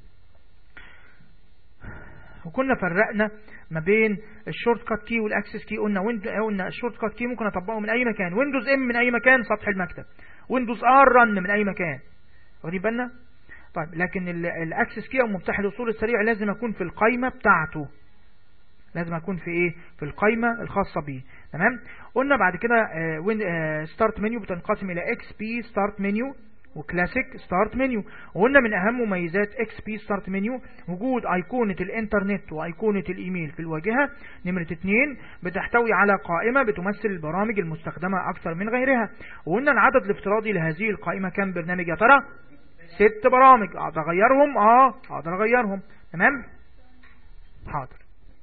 وكنا فرقنا ما بين الشورت كات كي والاكسس كي قلنا قلنا الشورت كات كي ممكن اطبقه من اي مكان ويندوز ام من اي مكان سطح المكتب ويندوز ار رن من اي مكان واخدين بالنا طيب لكن الاكسس كي او مفتاح الوصول السريع لازم اكون في القائمه بتاعته لازم اكون في ايه في القائمه الخاصه بيه تمام قلنا بعد كده وين ستارت منيو بتنقسم الى اكس بي ستارت منيو وكلاسيك ستارت منيو وقلنا من اهم مميزات اكس بي ستارت منيو وجود ايقونة الانترنت وايقونة الايميل في الواجهة نمرة اتنين بتحتوي على قائمة بتمثل البرامج المستخدمة اكثر من غيرها وقلنا العدد الافتراضي لهذه القائمة كم برنامج يا ترى ست برامج اقدر اغيرهم اه اقدر اغيرهم تمام حاضر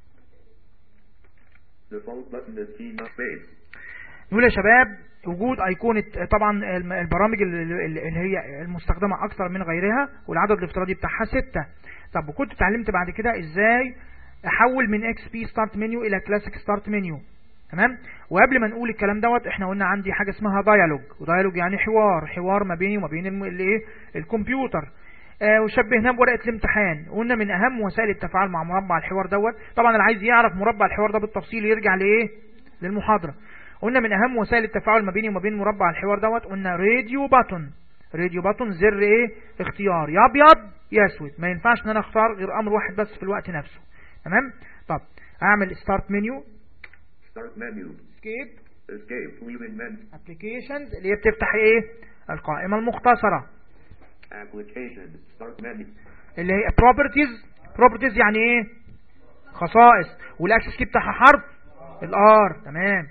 نقول يا شباب وجود أيقونة طبعا البرامج اللي هي المستخدمة أكثر من غيرها والعدد الافتراضي بتاعها ستة طب وكنت اتعلمت بعد كده إزاي أحول من اكس بي ستارت منيو إلى كلاسيك ستارت منيو تمام وقبل ما نقول الكلام دوت احنا قلنا عندي حاجة اسمها دايالوج ودايالوج يعني حوار حوار ما بيني وما بين الايه الكمبيوتر آه وشبهناه بورقة الامتحان قلنا من اهم وسائل التفاعل مع مربع الحوار دوت طبعا اللي عايز يعرف مربع الحوار ده بالتفصيل يرجع لايه للمحاضرة قلنا من اهم وسائل التفاعل ما بيني وما بين مربع الحوار دوت قلنا راديو باتون راديو باتون زر ايه اختيار يا ابيض يا اسود ما ينفعش ان انا اختار غير امر واحد بس في الوقت نفسه تمام طب اعمل ستارت منيو ستارت منيو اسكيب اسكيب leaving menu ابلكيشنز اللي هي بتفتح ايه القائمة المختصرة applications start menu اللي هي بروبرتيز بروبرتيز يعني ايه خصائص والاكسس كي بتاعها حرف الار تمام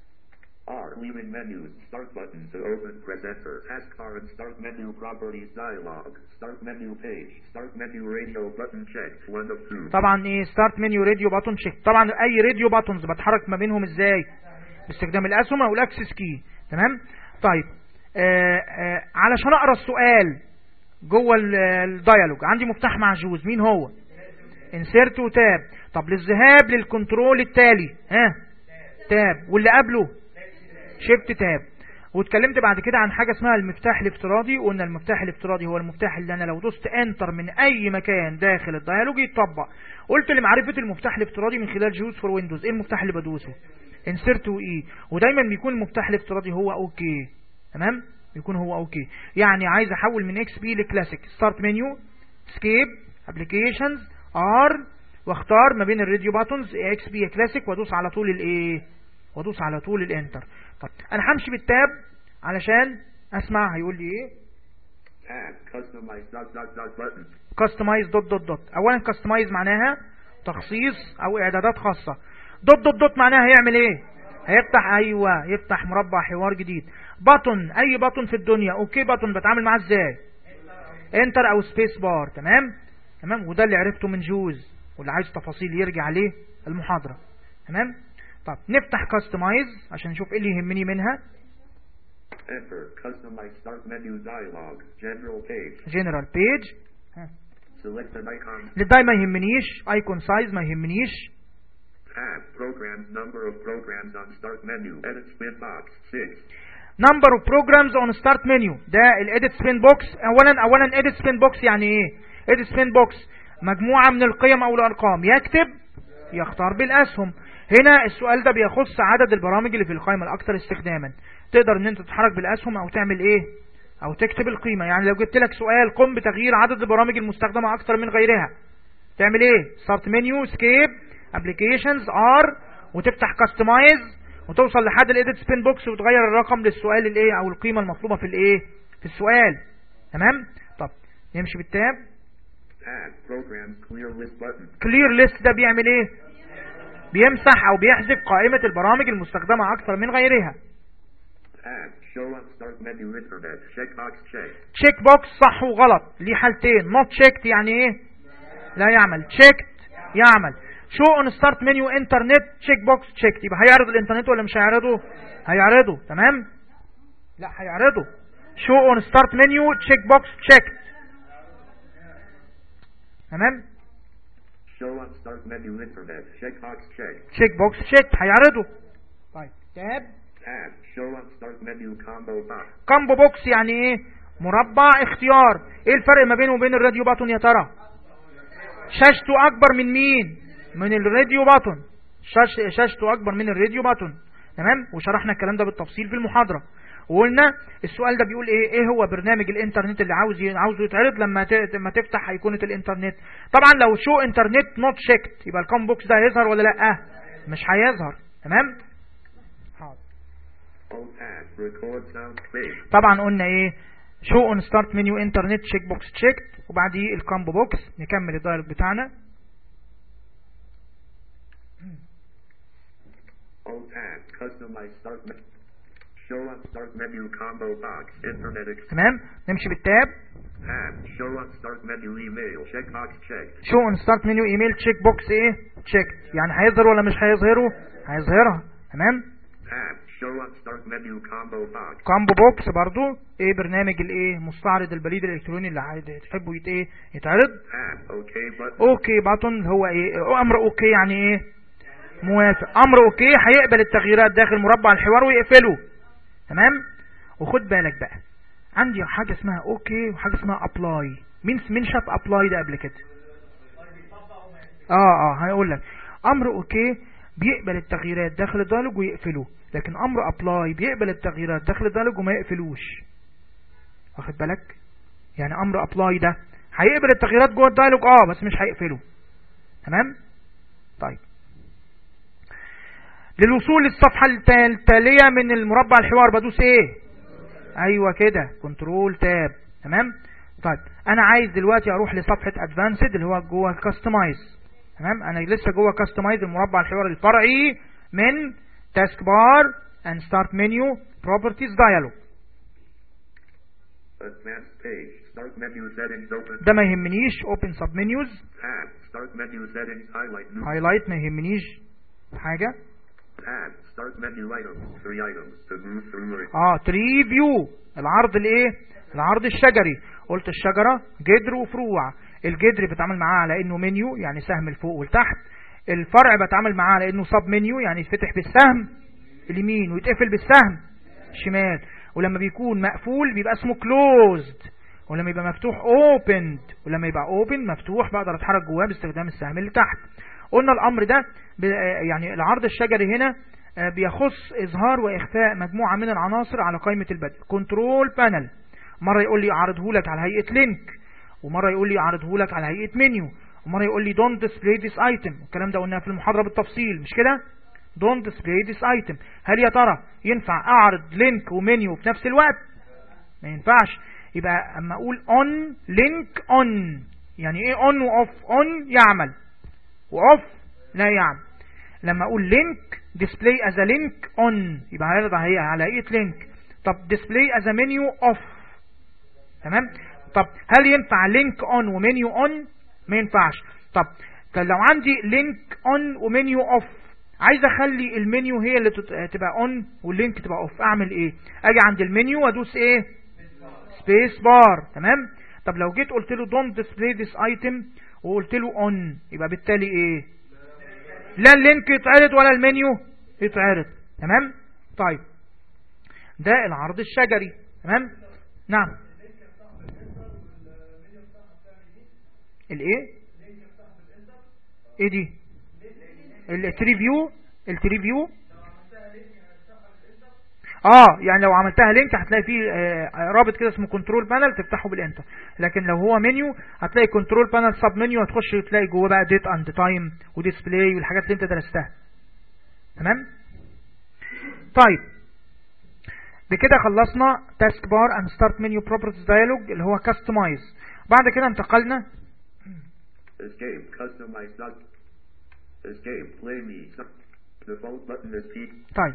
R leaving menu start button to open presenter taskbar and start menu properties dialog start menu page start menu radio button checked one of two طبعا ايه ستارت منيو راديو باتون تشيك طبعا اي راديو باتونز بتحرك ما بينهم ازاي باستخدام الاسهم او الاكسس كي تمام طيب آآ آآ علشان اقرا السؤال جوه الديالوج عندي مفتاح معجوز مين هو انسيرت وتاب طب للذهاب للكنترول التالي ها تاب واللي قبله شيفت تاب واتكلمت بعد كده عن حاجة اسمها المفتاح الافتراضي وقلنا المفتاح الافتراضي هو المفتاح اللي انا لو دوست انتر من اي مكان داخل الديالوج يتطبق قلت لمعرفة المفتاح الافتراضي من خلال جوز فور ويندوز ايه المفتاح اللي بدوسه انسرت واي ودايما بيكون المفتاح الافتراضي هو اوكي تمام بيكون هو اوكي يعني عايز احول من اكس بي لكلاسيك ستارت منيو سكيب ابلكيشنز ار واختار ما بين الراديو باتونز اكس بي كلاسيك وادوس على طول الايه وادوس على طول الانتر طب انا همشي بالتاب علشان اسمع هيقول لي ايه tab customize dot dot dot button كاستمايز دوت دوت دوت اولا كاستمايز معناها تخصيص او اعدادات خاصة دوت دوت دوت معناها هيعمل ايه هيفتح ايوه يفتح مربع حوار جديد باتون اي باتون في الدنيا اوكي باتون بتعامل معاه ازاي انتر او سبيس بار تمام تمام وده اللي عرفته من جوز واللي عايز تفاصيل يرجع عليه المحاضرة تمام طب نفتح كاستمايز عشان نشوف ايه اللي يهمني منها enter customize start menu dialog general page جنرال بيج select an icon اللي ده ما يهمنيش ايكون سايز ما يهمنيش tab programs number of programs on start menu edit spin box 6 نمبر اوف بروجرامز اون ستارت منيو ده الايديت سبين بوكس اولا اولا ايديت سبين بوكس يعني ايه ايديت سبين بوكس مجموعه من القيم او الارقام يكتب يختار بالاسهم هنا السؤال ده بيخص عدد البرامج اللي في القائمه الاكثر استخداما تقدر ان انت تتحرك بالاسهم او تعمل ايه او تكتب القيمه يعني لو جبت لك سؤال قم بتغيير عدد البرامج المستخدمه اكثر من غيرها تعمل ايه ستارت منيو سكيب ابلكيشنز ار وتفتح كاستمايز وتوصل لحد الايديت سبين بوكس وتغير الرقم للسؤال الايه او القيمة المطلوبة في الايه في السؤال تمام طب نمشي بالتاب Tab. Program clear list button. كلير ليست ده بيعمل ايه بيمسح او بيحذف قائمة البرامج المستخدمة اكثر من غيرها Tab. Show on start menu internet. Checkbox check. تشيك بوكس صح وغلط ليه حالتين نوت تشيكت يعني ايه لا يعمل تشيكت يعمل شو اون ستارت منيو انترنت تشيك بوكس تشيكت يبقى هيعرض الانترنت ولا مش هيعرضه هيعرضه تمام لا هيعرضه شو اون ستارت منيو تشيك بوكس تشيكت تمام Show on start menu internet. Checkbox check. تشيك بوكس تشيك هيعرضه طيب تاب Tab. Show on start menu combo box. كامبو بوكس يعني ايه مربع اختيار ايه الفرق ما بينه وبين الراديو باتون يا ترى شاشته اكبر من مين من الراديو باتون شاش شاشته اكبر من الراديو باتون تمام وشرحنا الكلام ده بالتفصيل في المحاضرة وقلنا السؤال ده بيقول ايه ايه هو برنامج الانترنت اللي عاوز ي- عاوزه يتعرض لما ت- لما تفتح ايقونه الانترنت طبعا لو شو انترنت نوت شيكت يبقى الكوم بوكس ده هيظهر ولا لا مش هيظهر تمام حاضر O tab. Record sound space. طبعا قلنا ايه شو اون ستارت منيو انترنت تشيك بوكس تشيكت وبعديه الكامبو بوكس نكمل الدايلوج بتاعنا O tab. Customize start menu. Show on start menu combo box. Internet ex- تمام نمشي بالتاب tab. Show on start menu email. Checkbox checked. شو اون ستارت منيو ايميل تشيك بوكس ايه تشيكت يعني هيظهر ولا مش هيظهره هيظهرها تمام Tab. Show on start menu combo box. كامبو بوكس برضو ايه برنامج الايه مستعرض البريد الالكتروني اللي عايز تحبه يت ايه يتعرض Tab. OK button. اوكي باتون هو ايه امر اوكي يعني ايه موافق امر اوكي هيقبل التغييرات داخل مربع الحوار ويقفله تمام وخد بالك بقى عندي حاجه اسمها اوكي وحاجه اسمها ابلاي مين مين شاف ابلاي ده قبل كده اه اه هيقول لك امر اوكي بيقبل التغييرات داخل الدايلوج ويقفله لكن امر ابلاي بيقبل التغييرات داخل الدايلوج وما يقفلوش واخد بالك يعني امر ابلاي ده هيقبل التغييرات جوه الدايلوج اه بس مش هيقفله تمام طيب للوصول للصفحة الت- التالية من المربع الحوار بدوس ايه ايوه كده كنترول تاب تمام طيب انا عايز دلوقتي اروح لصفحة ادفانسد اللي هو جوه كاستمايز تمام انا لسه جوه كاستمايز المربع الحوار الفرعي من تاسك بار and start menu properties dialog Advanced page. Start menu settings open. ده ما يهمنيش open sub menus Tab. Start menu settings. Highlight new. highlight ما يهمنيش حاجة Tab. Start menu items. Three items. To move through it. اه تري فيو العرض الايه العرض الشجري قلت الشجرة جدر وفروع الجدر بتعامل معاه على انه منيو يعني سهم لفوق ولتحت الفرع بتعامل معاه على انه سب منيو يعني يتفتح بالسهم اليمين ويتقفل بالسهم الشمال ولما بيكون مقفول بيبقى اسمه closed ولما يبقى مفتوح opened ولما يبقى open مفتوح بقدر اتحرك جواه باستخدام السهم اللي تحت قلنا الامر ده ب- يعني العرض الشجري هنا آه، بيخص اظهار واخفاء مجموعة من العناصر على قائمة البدء كنترول بانل مرة يقول لي اعرضه لك على هيئة لينك ومرة يقول لي اعرضه لك على هيئة منيو ومرة يقول لي don't display this item الكلام ده قلناه في المحاضرة بالتفصيل مش كده don't display this item هل يا ترى ينفع اعرض لينك ومنيو في نفس الوقت ما ينفعش يبقى اما اقول on link on يعني ايه on و off on يعمل و off لا يعمل لما اقول link display as a link on يبقى هيرضى هي على هيئة link طب display as a menu off تمام طب هل ينفع link on ومنيو on ما ينفعش طب طب لو عندي link on ومنيو off عايز اخلي المنيو هي اللي تت- تبقى on واللينك تبقى off اعمل ايه اجي عند المنيو وادوس ايه سبيس بار تمام طب لو جيت قلت له don't display this item وقلت له on يبقى بالتالي ايه لا اللينك يتعرض ولا المنيو يتعرض تمام طيب ده العرض الشجري تمام نعم الايه ايه دي التريفيو التريفيو اه يعني لو عملتها لينك هتلاقي فيه آه، رابط كده اسمه كنترول بانل تفتحه بالانتر لكن لو هو منيو هتلاقي كنترول بانل سب منيو هتخش تلاقي جوه بقى ديت اند تايم وديسبلاي والحاجات اللي انت درستها تمام طيب بكده خلصنا تاسك بار اند ستارت منيو بروبرتيز دايلوج اللي هو كاستمايز بعد كده انتقلنا Escape. Customize. Not. Escape. Play me. Default button is P. طيب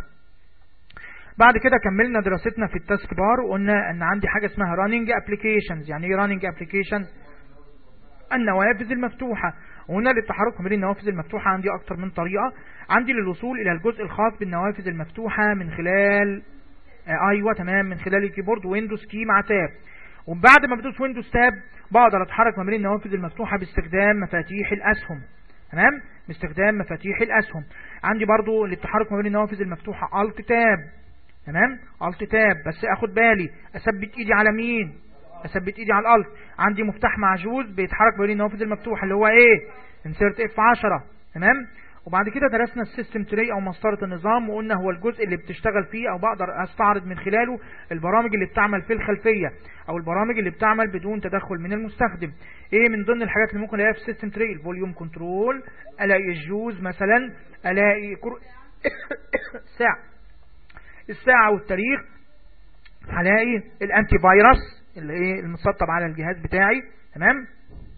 بعد كده كملنا دراستنا في التاسك بار وقلنا ان عندي حاجة اسمها راننج ابلكيشنز يعني ايه راننج ابلكيشنز النوافذ المفتوحة وهنا للتحرك ما بين النوافذ المفتوحة عندي اكتر من طريقة عندي للوصول الى الجزء الخاص بالنوافذ المفتوحة من خلال آه ايوه تمام من خلال الكيبورد ويندوز كي مع تاب وبعد ما بدوس ويندوز تاب بقدر اتحرك ما بين النوافذ المفتوحة باستخدام مفاتيح الاسهم تمام باستخدام مفاتيح الاسهم عندي برضو للتحرك ما بين النوافذ المفتوحة الت تاب تمام الت تاب بس اخد بالي اثبت ايدي على مين اثبت ايدي على الالت عندي مفتاح معجوز بيتحرك ما بين النوافذ المفتوحة اللي هو ايه انسرت اف 10 تمام وبعد كده درسنا السيستم تري او مسطرة النظام وقلنا هو الجزء اللي بتشتغل فيه او بقدر استعرض من خلاله البرامج اللي بتعمل في الخلفية او البرامج اللي بتعمل بدون تدخل من المستخدم ايه من ضمن الحاجات اللي ممكن الاقيها في السيستم تري الفوليوم كنترول الاقي الجوز مثلا الاقي كر... ساعة الساعة والتاريخ هلاقي الانتي فيروس اللي ايه المسطب على الجهاز بتاعي تمام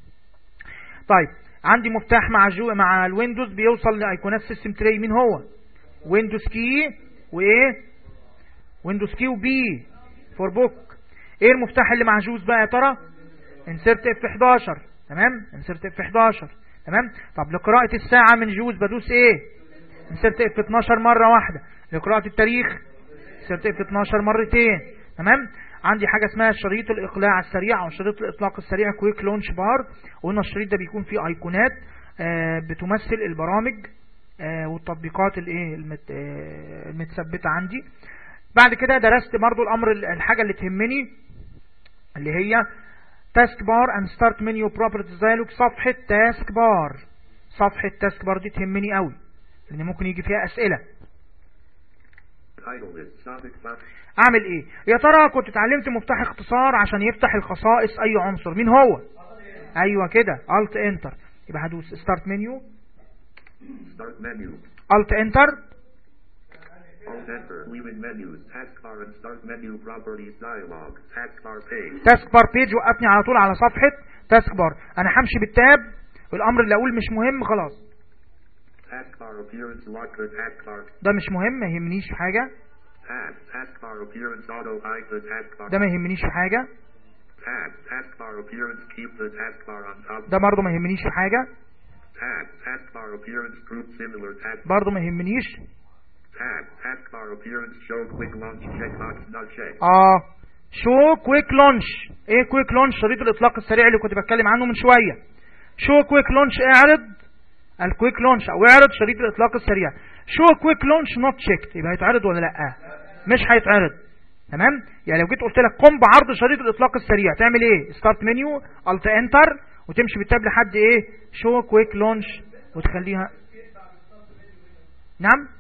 طيب عندي مفتاح مع جو مع الويندوز بيوصل لايقونات سيستم تري مين هو ويندوز كي وايه ويندوز كي وبي فور بوك ايه المفتاح اللي مع جوز بقى يا ترى انسرت اف 11 تمام انسرت اف 11 تمام طب لقراءة الساعة من جوز بدوس ايه انسرت اف 12 مرة واحدة لقراءة التاريخ انسرت اف 12 مرتين تمام عندي حاجة اسمها شريط الإقلاع السريع أو شريط الإطلاق السريع كويك لونش بار وقلنا الشريط ده بيكون فيه أيقونات آه بتمثل البرامج آه والتطبيقات الايه المت آه المتثبتة عندي بعد كده درست برضو الأمر الحاجة اللي تهمني اللي هي تاسك بار اند ستارت منيو بروبرتيز دايلوج صفحة تاسك بار صفحة تاسك بار دي تهمني قوي لأن ممكن يجي فيها أسئلة Title is Sonic Flash. اعمل ايه يا ترى كنت اتعلمت مفتاح اختصار عشان يفتح الخصائص اي عنصر مين هو ايوه كده الت انتر يبقى هدوس ستارت منيو Start menu. الت انتر Alt enter. Leaving menus. Taskbar and start menu properties dialog. Taskbar page. تاسك بار بيج وقفني على طول على صفحة تاسك بار انا همشي بالتاب الامر اللي اقول مش مهم خلاص Taskbar appearance locker. Taskbar. ده مش مهم ما يهمنيش في حاجة Tab. Taskbar appearance auto hide the taskbar. ده ما يهمنيش في حاجة Tab. Taskbar appearance keep the taskbar on top. ده برضه ما يهمنيش في حاجة Tab. Taskbar appearance group similar task. برضه ما يهمنيش Tab. Taskbar appearance show quick launch checkbox not checked. اه شو كويك لونش ايه كويك لونش شريط الاطلاق السريع اللي كنت بتكلم عنه من شوية شو كويك لونش اعرض الكويك لونش او اعرض شريط الاطلاق السريع شو كويك لونش نوت تشيكت يبقى هيتعرض ولا لا مش هيتعرض تمام يعني لو جيت قلت لك قم بعرض شريط الاطلاق السريع تعمل ايه ستارت منيو الت انتر وتمشي بالتاب لحد ايه شو كويك لونش وتخليها نعم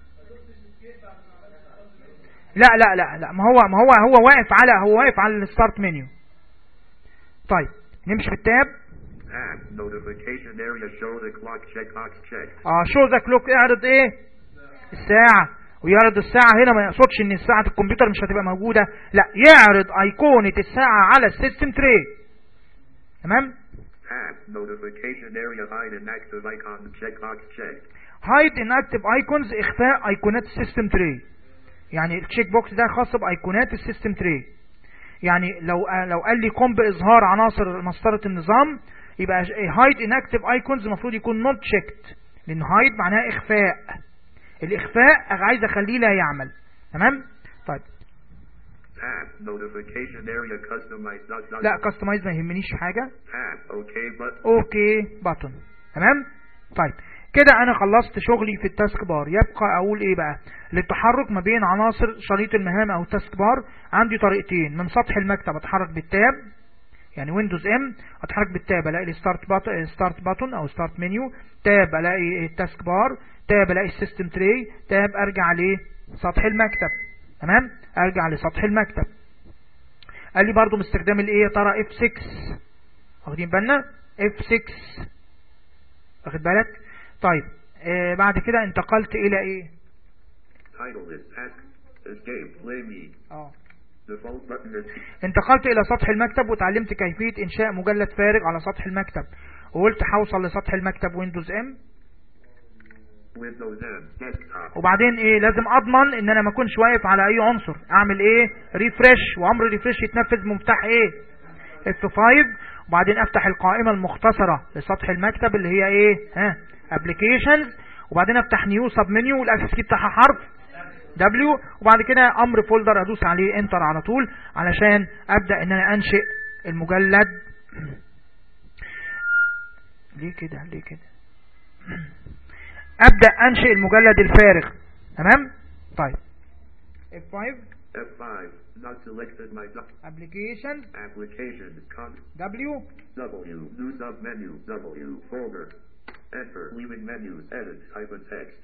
لا لا لا لا ما هو ما هو هو واقف على هو واقف على الستارت منيو طيب نمشي بالتاب Tab. Notification area show the clock checkbox checked. اه شو ذا كلوك اعرض ايه الساعة ويعرض الساعة هنا ما يقصدش ان ساعة الكمبيوتر مش هتبقى موجودة لا يعرض ايقونة الساعة على السيستم تري تمام Tab. Notification area hide inactive icon checkbox checked. هايد ان اكتف ايكونز اخفاء ايقونات السيستم تري يعني التشيك بوكس ده خاص بايقونات السيستم تري يعني لو لو قال لي قم باظهار عناصر مسطره النظام يبقى هايد ان اكتف ايكونز المفروض يكون نوت تشيكت لان هايد معناها اخفاء الاخفاء عايز اخليه لا يعمل تمام طيب Tab. Notification area customized dot dot. لا كاستمايز ما يهمنيش في حاجه Tab. OK button. اوكي باتون تمام طيب كده انا خلصت شغلي في التاسك بار يبقى اقول ايه بقى للتحرك ما بين عناصر شريط المهام او التاسك بار عندي طريقتين من سطح المكتب اتحرك بالتاب يعني ويندوز ام اتحرك بالتاب الاقي الستارت باتون ستارت باتون او ستارت منيو تاب الاقي التاسك بار تاب الاقي السيستم تري تاب ارجع لسطح المكتب تمام ارجع لسطح المكتب قال لي برضو باستخدام الايه يا ترى اف 6 واخدين بالنا اف 6 واخد بالك طيب آه بعد كده انتقلت الى ايه Title is task. Escape. Play me. اه Default button is انتقلت الى سطح المكتب وتعلمت كيفية انشاء مجلد فارغ على سطح المكتب وقلت هوصل لسطح المكتب ويندوز ام Windows M. Desktop. وبعدين ايه لازم اضمن ان انا ما اكونش واقف على اي عنصر اعمل ايه ريفرش وامر ريفرش يتنفذ بمفتاح ايه F5 وبعدين افتح القائمة المختصرة لسطح المكتب اللي هي ايه ها ابلكيشنز وبعدين افتح نيو سب منيو والاساس كي بتاعها حرف W وبعد كده امر فولدر ادوس عليه انتر على طول علشان ابدا ان انا انشئ المجلد ليه كده ليه كده ابدا انشئ المجلد الفارغ تمام طيب F5 F5. Not selected my doc- application application. Con W W. New sub menu. W. Folder. Enter. Leaving menus. Edit. Type in text.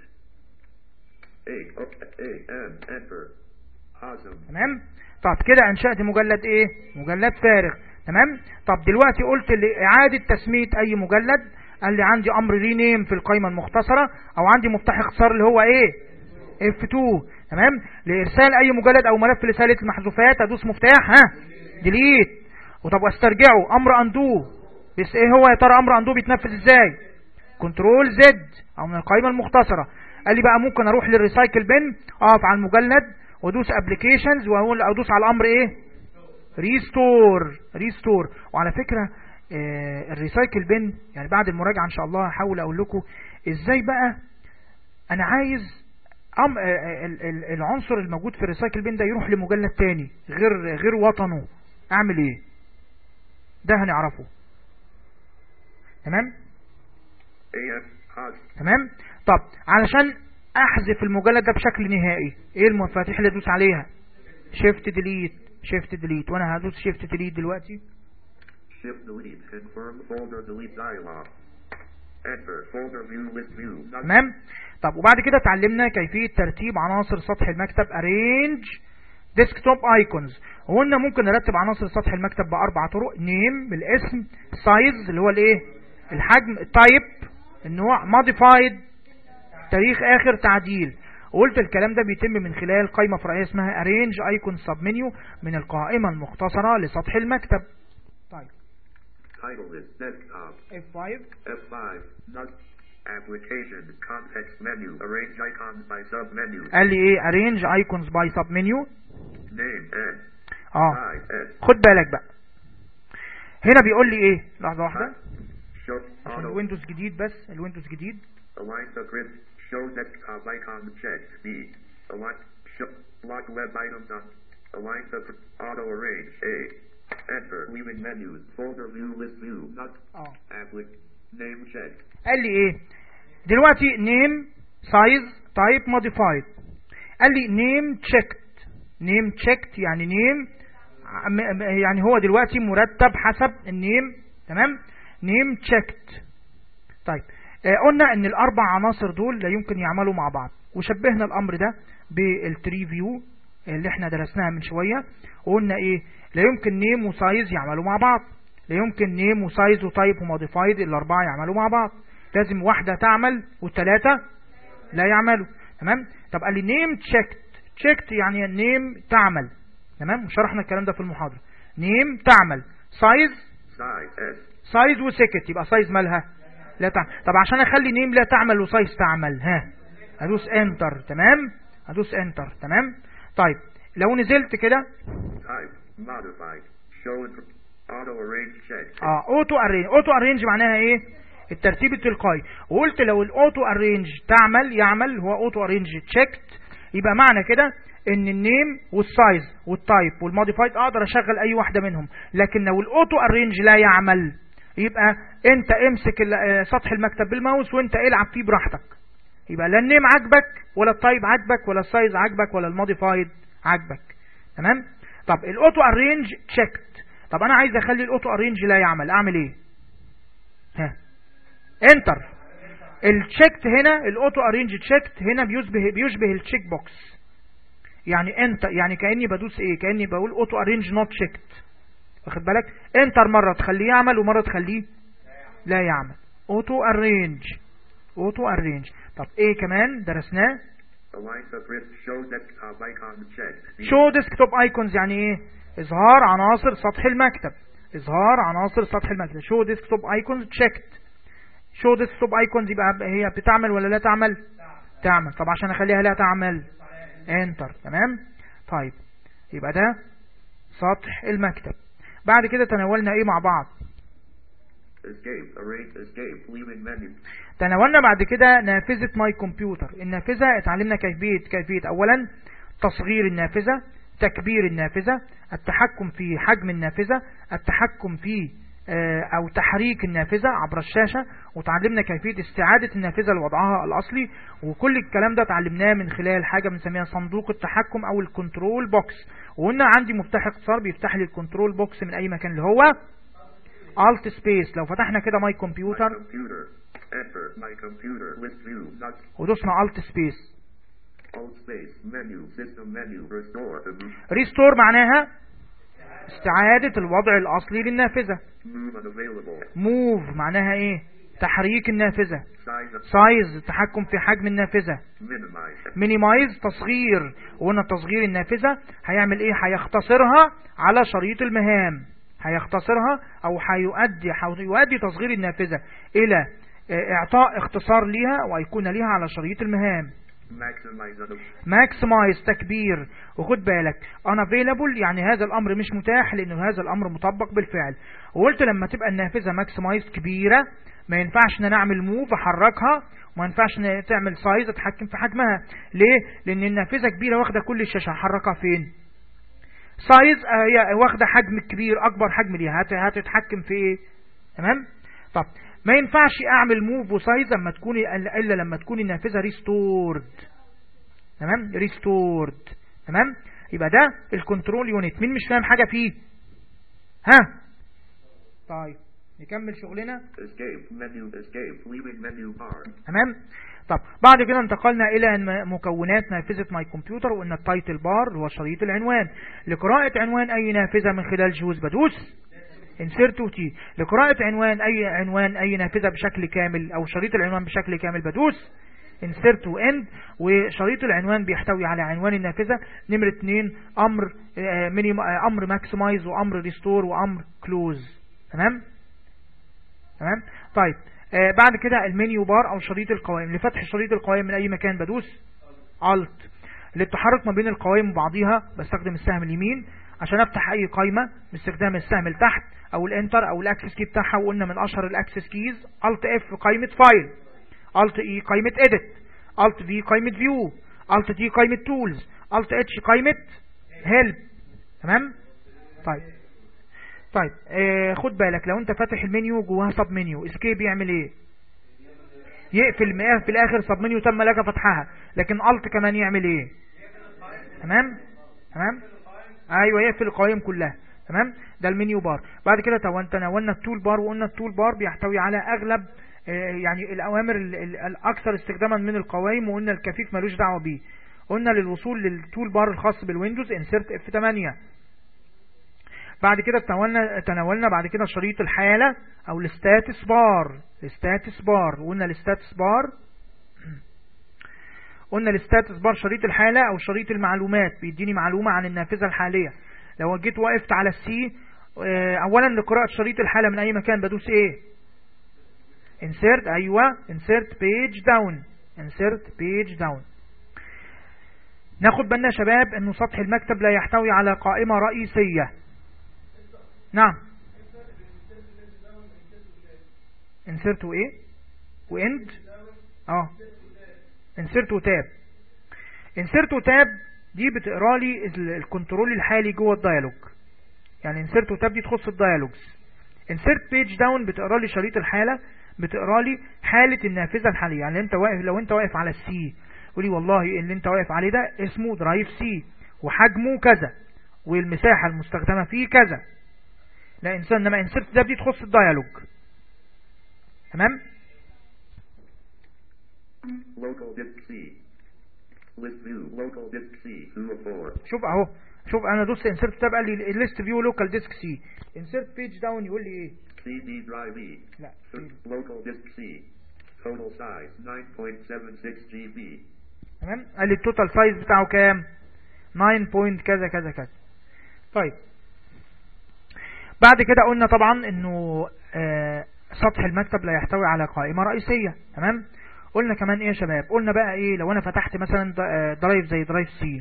A. O. A. M. Enter. Awesome. تمام طب كده انشأت مجلد ايه مجلد فارغ تمام طب دلوقتي قلت لإعادة تسمية اي مجلد قال لي عندي امر رينيم في القائمة المختصرة او عندي مفتاح اختصار اللي هو ايه F2 تمام لارسال اي مجلد او ملف لسالة المحذوفات ادوس مفتاح ها ديليت وطب واسترجعه امر اندو بس ايه هو يا ترى امر اندو بيتنفذ ازاي كنترول زد او من القائمة المختصرة قال لي بقى ممكن اروح للريسايكل بن اقف على المجلد وادوس ابلكيشنز واقول ادوس على الامر ايه ريستور ريستور وعلى فكرة آه، الريسايكل بن يعني بعد المراجعة ان شاء الله هحاول اقول لكم ازاي بقى انا عايز أم آه، ال- ال- العنصر الموجود في الريسايكل بن ده يروح لمجلد تاني غير غير وطنه اعمل ايه ده هنعرفه تمام AF. Awesome. تمام طب علشان احذف المجلد ده بشكل نهائي ايه المفاتيح اللي ادوس عليها شيفت ديليت شيفت ديليت وانا هدوس شيفت ديليت دلوقتي Shift delete. Confirm folder delete dialog. Enter. Folder view list view. Not تمام طب وبعد كده اتعلمنا كيفية ترتيب عناصر سطح المكتب arrange desktop icons وقلنا ممكن نرتب عناصر سطح المكتب بأربع طرق نيم بالاسم سايز اللي هو الايه الحجم التايب النوع modified تاريخ اخر تعديل وقلت الكلام ده بيتم من خلال قائمة فرعية اسمها arrange icon submenu من القائمة المختصرة لسطح المكتب طيب title is desktop. F5 F5. Not application. Context menu. Arrange icons by sub menu. قال لي ايه arrange icons by submenu Name N. اه I S. خد بالك بقى هنا بيقول لي ايه لحظة واحدة Show عشان auto. الويندوز جديد بس الويندوز جديد Align the grid. Show desktop icon checked. B. Align. Show. Lock web items on. Align the grid. auto arrange. A. Enter. Leaving menus. Folder view list view. Not اه applic. Name checked. قال لي ايه دلوقتي نيم سايز تايب موديفايد قال لي نيم تشيكت نيم تشيكت يعني نيم يعني هو دلوقتي مرتب حسب النيم تمام نيم تشيكت طيب آه، قلنا ان الاربع عناصر دول لا يمكن يعملوا مع بعض وشبهنا الامر ده بالتري فيو اللي احنا درسناها من شوية وقلنا ايه لا يمكن نيم وسايز يعملوا مع بعض لا يمكن نيم وسايز وتايب وموديفايد الاربعة يعملوا مع بعض لازم واحدة تعمل والثلاثة لا يعملوا تمام طب قال لي نيم تشيكت تشيكت يعني نيم تعمل تمام وشرحنا الكلام ده في المحاضرة نيم تعمل سايز Size S. سايز وسكت يبقى سايز مالها لا تعمل طب عشان اخلي نيم لا تعمل وسايز تعمل ها ادوس انتر تمام ادوس انتر تمام طيب لو نزلت كده Type. Modified. Show and auto arrange checked. اه اوتو ارينج اوتو ارينج معناها ايه الترتيب التلقائي وقلت لو الاوتو ارينج تعمل يعمل هو اوتو ارينج تشيكت يبقى معنى كده ان النيم والسايز والتايب والموديفايد اقدر اشغل اي واحده منهم لكن لو الاوتو ارينج لا يعمل يبقى انت امسك ال- آه، سطح المكتب بالماوس وانت العب فيه براحتك يبقى لا النيم عاجبك ولا التايب عاجبك ولا السايز عاجبك ولا الموديفايد عاجبك تمام طب الاوتو ارينج تشيكت طب انا عايز اخلي الاوتو ارينج لا يعمل اعمل ايه ها انتر التشيكت هنا الاوتو ارينج تشيكت هنا بيشبه بيشبه التشيك بوكس يعني انت يعني كاني بدوس ايه كاني بقول اوتو ارينج نوت تشيكت واخد بالك انتر مره تخليه يعمل ومره تخليه لا يعمل اوتو ارينج اوتو ارينج طب ايه كمان درسناه Align the grid. Show desktop icons checked. B. شو ديسكتوب ايكونز يعني ايه اظهار عناصر سطح المكتب اظهار عناصر سطح المكتب شو ديسكتوب ايكونز تشيكت شو ديسكتوب ايكونز يبقى هي بتعمل ولا لا تعمل تعمل طب عشان اخليها لا تعمل انتر تمام طيب يبقى ده سطح المكتب بعد كده تناولنا ايه مع بعض Escape. Arrange. Escape. Leaving menu. تناولنا بعد كده نافذة ماي كمبيوتر النافذة اتعلمنا كيفية كيفية اولا تصغير النافذة تكبير النافذة التحكم في حجم النافذة التحكم في آه، او تحريك النافذة عبر الشاشة وتعلمنا كيفية استعادة النافذة لوضعها الاصلي وكل الكلام ده تعلمناه من خلال حاجة بنسميها صندوق التحكم او الكنترول بوكس وقلنا عندي مفتاح اختصار بيفتح لي الكنترول بوكس من اي مكان اللي هو Alt Space لو فتحنا كده ماي My كمبيوتر computer. Enter. My computer. List view. Not ودوسنا Alt Space alt space. Menu. System menu. Restore. The move. ريستور معناها استعادة الوضع الأصلي للنافذة Move unavailable. موف معناها ايه تحريك النافذة Size of. سايز التحكم في حجم النافذة Minimize. مينيمايز تصغير وقلنا تصغير النافذة هيعمل ايه هيختصرها على شريط المهام هيختصرها او هيؤدي هيؤدي تصغير النافذة الى آه، اعطاء اختصار ليها وايقونة ليها على شريط المهام Maximize. unav- ماكسمايز تكبير وخد بالك unavailable يعني هذا الامر مش متاح لان هذا الامر مطبق بالفعل وقلت لما تبقى النافذه ماكسمايز كبيره ما ينفعش ان انا اعمل موف احركها وما ينفعش ان تعمل سايز اتحكم في حجمها ليه لان النافذه كبيره واخده كل الشاشه هحركها فين سايز آه، هي واخده حجم كبير اكبر حجم ليها هت- هتتحكم في ايه تمام طب ما ينفعش اعمل موف وسايز لما تكون الا لما تكون النافذه ريستورد تمام ريستورد تمام يبقى ده الكنترول يونت مين مش فاهم حاجة فيه ها طيب نكمل شغلنا Escape. Menu. Escape. Leaving menu bar. تمام طب بعد كده انتقلنا الى م- مكونات نافذة ماي كمبيوتر وقلنا التايتل بار اللي هو شريط العنوان لقراءة عنوان اي نافذة من خلال جوز بدوس انسيرت وتي لقراءة عنوان اي عنوان اي نافذة بشكل كامل او شريط العنوان بشكل كامل بدوس insert واند وشريط العنوان بيحتوي على عنوان النافذة نمرة اتنين امر آه، مينيم آه، امر ماكسمايز وامر ريستور وامر كلوز تمام تمام طيب آه بعد كده المنيو بار او شريط القوائم لفتح شريط القوائم من اي مكان بدوس الت للتحرك ما بين القوائم وبعضيها بستخدم السهم اليمين عشان افتح اي قائمه باستخدام السهم لتحت او الانتر او الاكسس كي بتاعها وقلنا من اشهر الاكسس كيز الت اف قائمه فايل الت اي قائمه اديت الت في قائمه فيو الت تي قائمه تولز الت اتش قائمه هيلب تمام طيب طيب آه خد بالك لو انت فاتح المنيو جواها سب منيو اسكيب يعمل ايه يقفل م- في الاخر سب منيو تم لك فتحها لكن الت كمان يعمل ايه تمام تمام ايوه يقفل القوائم كلها تمام ده المنيو بار بعد كده تو- تناولنا التول بار وقلنا التول بار بيحتوي على اغلب آه، يعني الاوامر ال- ال- الاكثر استخداما من القوائم وقلنا الكفيف ملوش دعوه بيه قلنا للوصول للتول بار الخاص بالويندوز انسرت اف 8 بعد كده تناولنا تناولنا بعد كده شريط الحالة او الستاتس بار الستاتس بار وقلنا الستاتس بار قلنا الستاتس بار شريط الحالة او شريط المعلومات بيديني معلومة عن النافذة الحالية لو جيت وقفت على السي آه، اولا لقراءة شريط الحالة من اي مكان بدوس ايه insert ايوه insert page down insert page down ناخد بالنا يا شباب انه سطح المكتب لا يحتوي على قائمة رئيسية نعم insert وايه واند اه insert وتاب insert وتاب دي بتقرا لي ال- الكنترول الحالي جوه الديالوج يعني insert وتاب دي تخص الديالوجز insert page down بتقرا لي شريط الحالة بتقرا لي حالة النافذة الحالية يعني انت واقف لو انت واقف على السي قولي والله اللي انت واقف عليه ده اسمه درايف سي وحجمه كذا والمساحة المستخدمة فيه كذا لا انسان انما انسرت ده دي تخص الديالوج تمام Local disk C. List view. Local disk C. 2 of 4. شوف اهو شوف انا دوست انسرت تاب قال لي ليست فيو لوكال ديسك سي انسرت بيج داون يقول لي ايه CD drive E. لا Local disk C. Total size 9.76 GB. تمام قال لي التوتال سايز بتاعه كام 9 بوينت كذا كذا كذا طيب بعد كده قلنا طبعا انه آه سطح المكتب لا يحتوي على قائمة رئيسية تمام قلنا كمان ايه يا شباب قلنا بقى ايه لو انا فتحت مثلا درايف زي درايف سي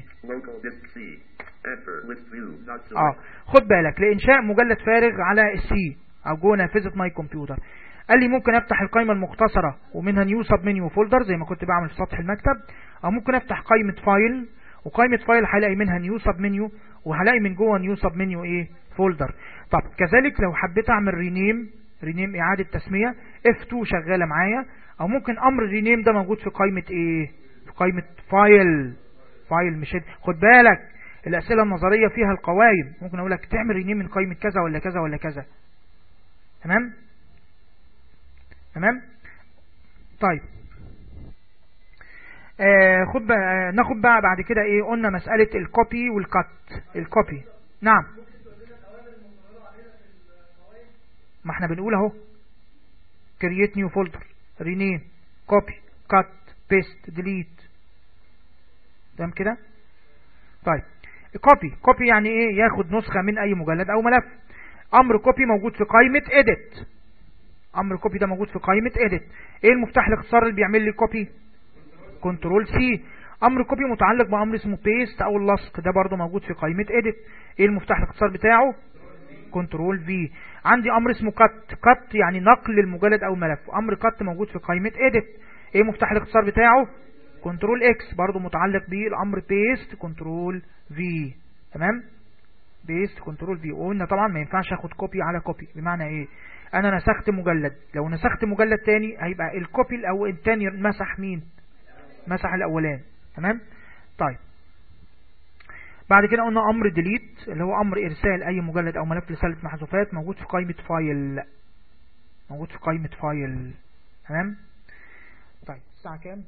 اه خد بالك لانشاء مجلد فارغ على السي او جوه نافذه ماي كمبيوتر قال لي ممكن افتح القائمة المختصرة ومنها نيو سب منيو فولدر زي ما كنت بعمل في سطح المكتب او ممكن افتح قائمة فايل وقائمة فايل هلاقي منها نيو سب منيو وهلاقي من جوه نيو سب منيو ايه فولدر طب كذلك لو حبيت اعمل رينيم رينيم اعادة تسمية F2 شغالة معايا او ممكن امر رينيم ده موجود في قائمة ايه في قائمة فايل فايل مش خد بالك الاسئلة النظرية فيها القوائم ممكن اقول لك تعمل رينيم من قائمة كذا ولا كذا ولا كذا تمام تمام طيب آه خد بقى ناخد بقى بعد كده ايه قلنا مسألة الكوبي والكات الكوبي نعم ما احنا بنقول اهو create new folder rename copy cut paste delete تمام كده طيب كوبي كوبي يعني ايه ياخد نسخة من اي مجلد او ملف امر كوبي موجود في قائمة edit امر كوبي ده موجود في قائمة edit ايه المفتاح الاختصار اللي بيعمل لي كوبي كنترول سي امر كوبي متعلق بامر اسمه بيست او اللصق ده برضو موجود في قائمة edit ايه المفتاح الاختصار بتاعه كنترول في عندي امر اسمه كت كت يعني نقل المجلد او ملف امر كت موجود في قائمة edit ايه مفتاح الاختصار بتاعه كنترول اكس برضو متعلق بالامر بيست كنترول في تمام بيست كنترول في وقلنا طبعا ما ينفعش اخد كوبي على كوبي بمعنى ايه انا نسخت مجلد لو نسخت مجلد تاني هيبقى الكوبي الاول التاني مسح مين مسح الاولاني تمام طيب بعد كده قلنا امر ديليت اللي هو امر ارسال اي مجلد او ملف لسالة محذوفات موجود في قائمة فايل موجود في قائمة فايل تمام طيب الساعة كام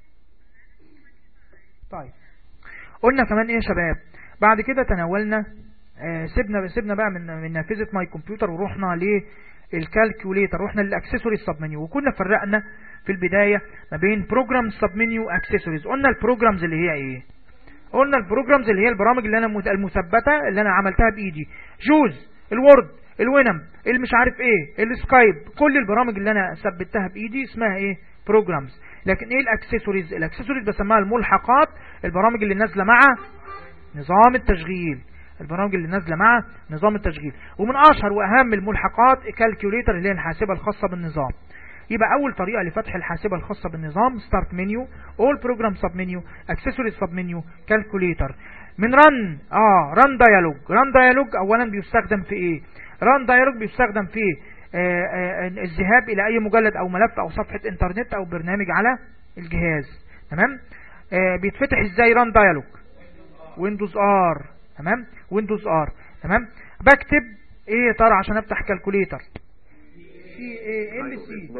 طيب قلنا كمان ايه يا شباب بعد كده تناولنا آه سيبنا سيبنا بقى من من نافذه ماي كمبيوتر ورحنا للكالكوليتر رحنا للاكسسوري سب منيو وكنا فرقنا في البدايه ما بين بروجرام سب منيو اكسسوارز قلنا البروجرامز اللي هي ايه قلنا البروجرامز اللي هي البرامج اللي انا المثبته اللي انا عملتها بايدي جوز الوورد الوينم اللي مش عارف ايه السكايب كل البرامج اللي انا ثبتها بايدي اسمها ايه بروجرامز لكن ايه الاكسسوارز الاكسسوارز بسميها الملحقات البرامج اللي نازله مع نظام التشغيل البرامج اللي نازله مع نظام التشغيل ومن اشهر واهم الملحقات كالكوليتر اللي هي الحاسبه الخاصه بالنظام يبقى اول طريقه لفتح الحاسبه الخاصه بالنظام ستارت منيو اول بروجرام سب منيو اكسسوارز سب منيو كالكوليتر من رن اه رن ديالوج رن ديالوج اولا بيستخدم في ايه رن ديالوج بيستخدم في آه آه الذهاب الى اي مجلد او ملف او صفحه انترنت او برنامج على الجهاز تمام آه بيتفتح ازاي ران ديالوج ويندوز ار تمام ويندوز ار تمام بكتب ايه يا ترى عشان افتح كالكوليتر سي اي ال سي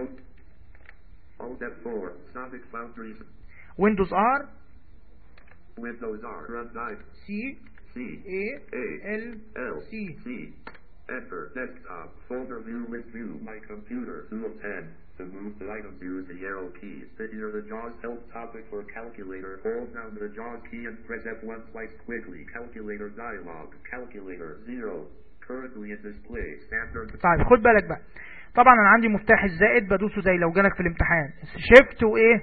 ويندوز ار Windows R run dive سي C اي A ال L سي C Enter desktop folder view with view my computer tool 10 to move the items use the arrow keys to hear the JAWS help topic for calculator hold down the JAWS key and press F1 twice quickly calculator dialog calculator 0 currently in display standard طيب خد بالك بقى طبعا انا عندي مفتاح الزائد بدوسه زي لو جالك في الامتحان شيفت وايه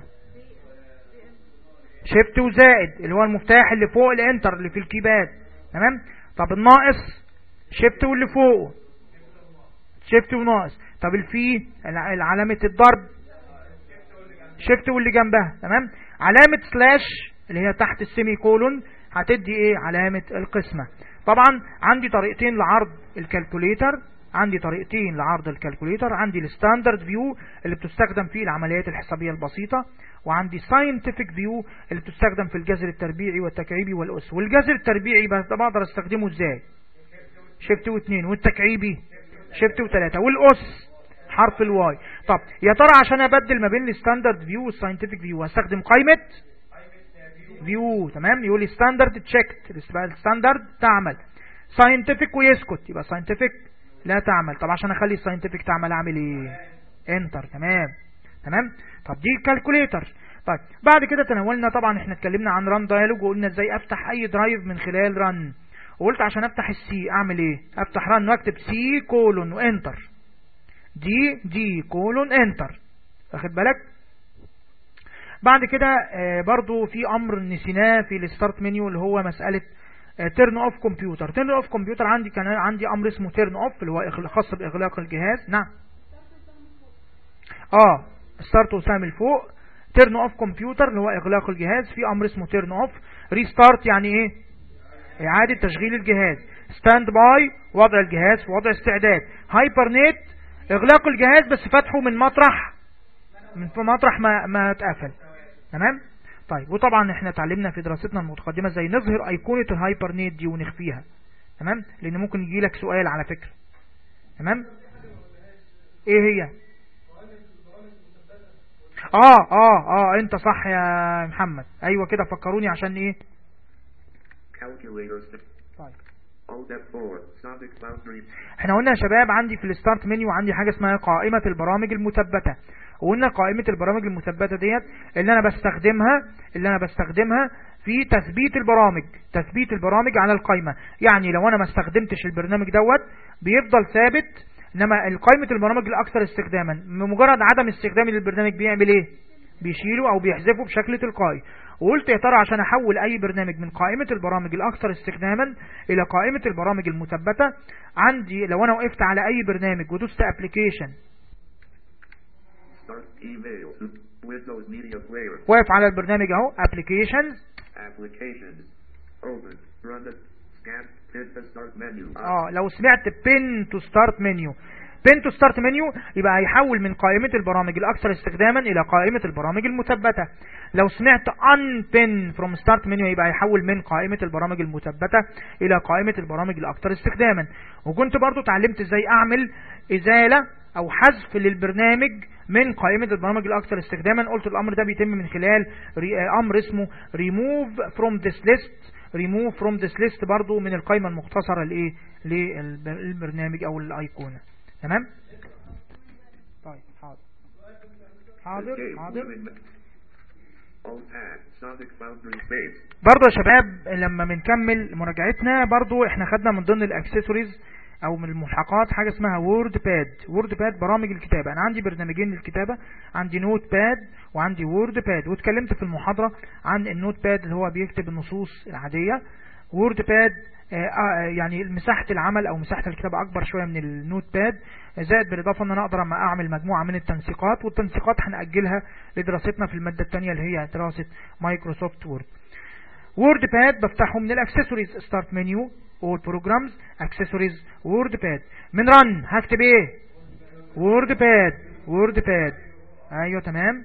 شيفت وزائد اللي هو المفتاح اللي فوق الانتر اللي في الكيباد تمام طب الناقص شيفت واللي فوقه شيفت وناقص طب الفي الع- علامة الضرب شيفت واللي جنبها تمام علامة سلاش اللي هي تحت السيمي كولون هتدي ايه علامة القسمة طبعا عندي طريقتين لعرض الكالكوليتر عندي طريقتين لعرض الكالكوليتر عندي الستاندرد فيو اللي بتستخدم فيه العمليات الحسابية البسيطة وعندي ساينتفك فيو اللي بتستخدم في الجذر التربيعي والتكعيبي والأس والجذر التربيعي بقى- بقدر استخدمه ازاي شيفت واثنين والتكعيبي شيفت وثلاثة والأس حرف الواي طب يا ترى عشان ابدل ما بين الستاندرد فيو والساينتفك فيو هستخدم قائمة فيو تمام يقول لي ستاندرد تشيكت الستاندرد تعمل ساينتفك ويسكت يبقى ساينتفك لا تعمل طب عشان اخلي الساينتفك تعمل اعمل ايه انتر تمام تمام طب دي الكالكوليتر طيب بعد كده تناولنا طبعا احنا اتكلمنا عن ران دايلوج وقلنا ازاي افتح اي درايف من خلال ران وقلت عشان افتح السي اعمل ايه افتح ران واكتب سي كولون وانتر دي دي كولون انتر واخد بالك بعد كده آه، برضو في امر نسيناه في الستارت منيو اللي هو مسألة تيرن اوف كمبيوتر تيرن اوف كمبيوتر عندي كان عندي امر اسمه تيرن اوف اللي هو إغل- خاص باغلاق الجهاز نعم اه ستارت وسهم الفوق تيرن اوف كمبيوتر اللي هو اغلاق الجهاز في امر اسمه تيرن اوف ريستارت يعني ايه اعادة تشغيل الجهاز ستاند باي وضع الجهاز في وضع استعداد هايبر نت اغلاق الجهاز بس فتحه من مطرح من في مطرح ما ما اتقفل تمام طيب وطبعا احنا اتعلمنا في دراستنا المتقدمه ازاي نظهر ايقونه الهايبر نت دي ونخفيها تمام لان ممكن يجي لك سؤال على فكره تمام ايه هي اه اه اه انت صح يا محمد ايوه كده فكروني عشان ايه Calculator. طيب Alt F4. Sonic boundary. احنا قلنا يا شباب عندي في الستارت منيو عندي حاجة اسمها قائمة البرامج المثبتة وقلنا قائمة البرامج المثبتة ديت اللي انا بستخدمها اللي انا بستخدمها في تثبيت البرامج تثبيت البرامج على القائمة يعني لو انا ما استخدمتش البرنامج دوت بيفضل ثابت انما قائمة البرامج الاكثر استخداما بمجرد عدم استخدامي للبرنامج بيعمل ايه بيشيله او بيحذفه بشكل تلقائي وقلت يا ترى عشان احول اي برنامج من قائمة البرامج الاكثر استخداما الى قائمة البرامج المثبتة عندي لو انا وقفت على اي برنامج ودوست ابلكيشن Start email. Windows Media Player. واقف على البرنامج اهو ابلكيشنز Applications. Open. Run the scan. Hit the start menu. اه لو سمعت بين تو ستارت منيو بين تو ستارت منيو يبقى هيحول من قائمة البرامج الأكثر استخداما إلى قائمة البرامج المثبتة لو سمعت ان بين فروم ستارت منيو يبقى هيحول من قائمة البرامج المثبتة إلى قائمة البرامج الأكثر استخداما وكنت برضو اتعلمت ازاي أعمل إزالة أو حذف للبرنامج من قائمة البرامج الأكثر استخداما قلت الأمر ده بيتم من خلال ري- آه، أمر اسمه remove from this list remove from this list برضو من القائمة المختصرة لإيه للبرنامج أو الأيقونة تمام طيب حاضر حاضر Escape. حاضر Moving me- Alt Tab. Sonic boundary space. برضو يا شباب لما بنكمل مراجعتنا برضو احنا خدنا من ضمن الاكسسوارز او من الملحقات حاجة اسمها وورد باد وورد باد برامج الكتابة انا عندي برنامجين للكتابة عندي نوت باد وعندي وورد باد واتكلمت في المحاضرة عن النوت باد اللي هو بيكتب النصوص العادية وورد باد آه، آه، يعني مساحة العمل او مساحة الكتابة اكبر شوية من النوت باد زائد بالاضافة ان انا اقدر اما اعمل مجموعة من التنسيقات والتنسيقات هنأجلها لدراستنا في المادة الثانية اللي هي دراسة مايكروسوفت وورد وورد باد بفتحه من الاكسسوارز ستارت منيو اول بروجرامز اكسسوارز وورد باد من رن هكتب ايه وورد باد وورد باد ايوه تمام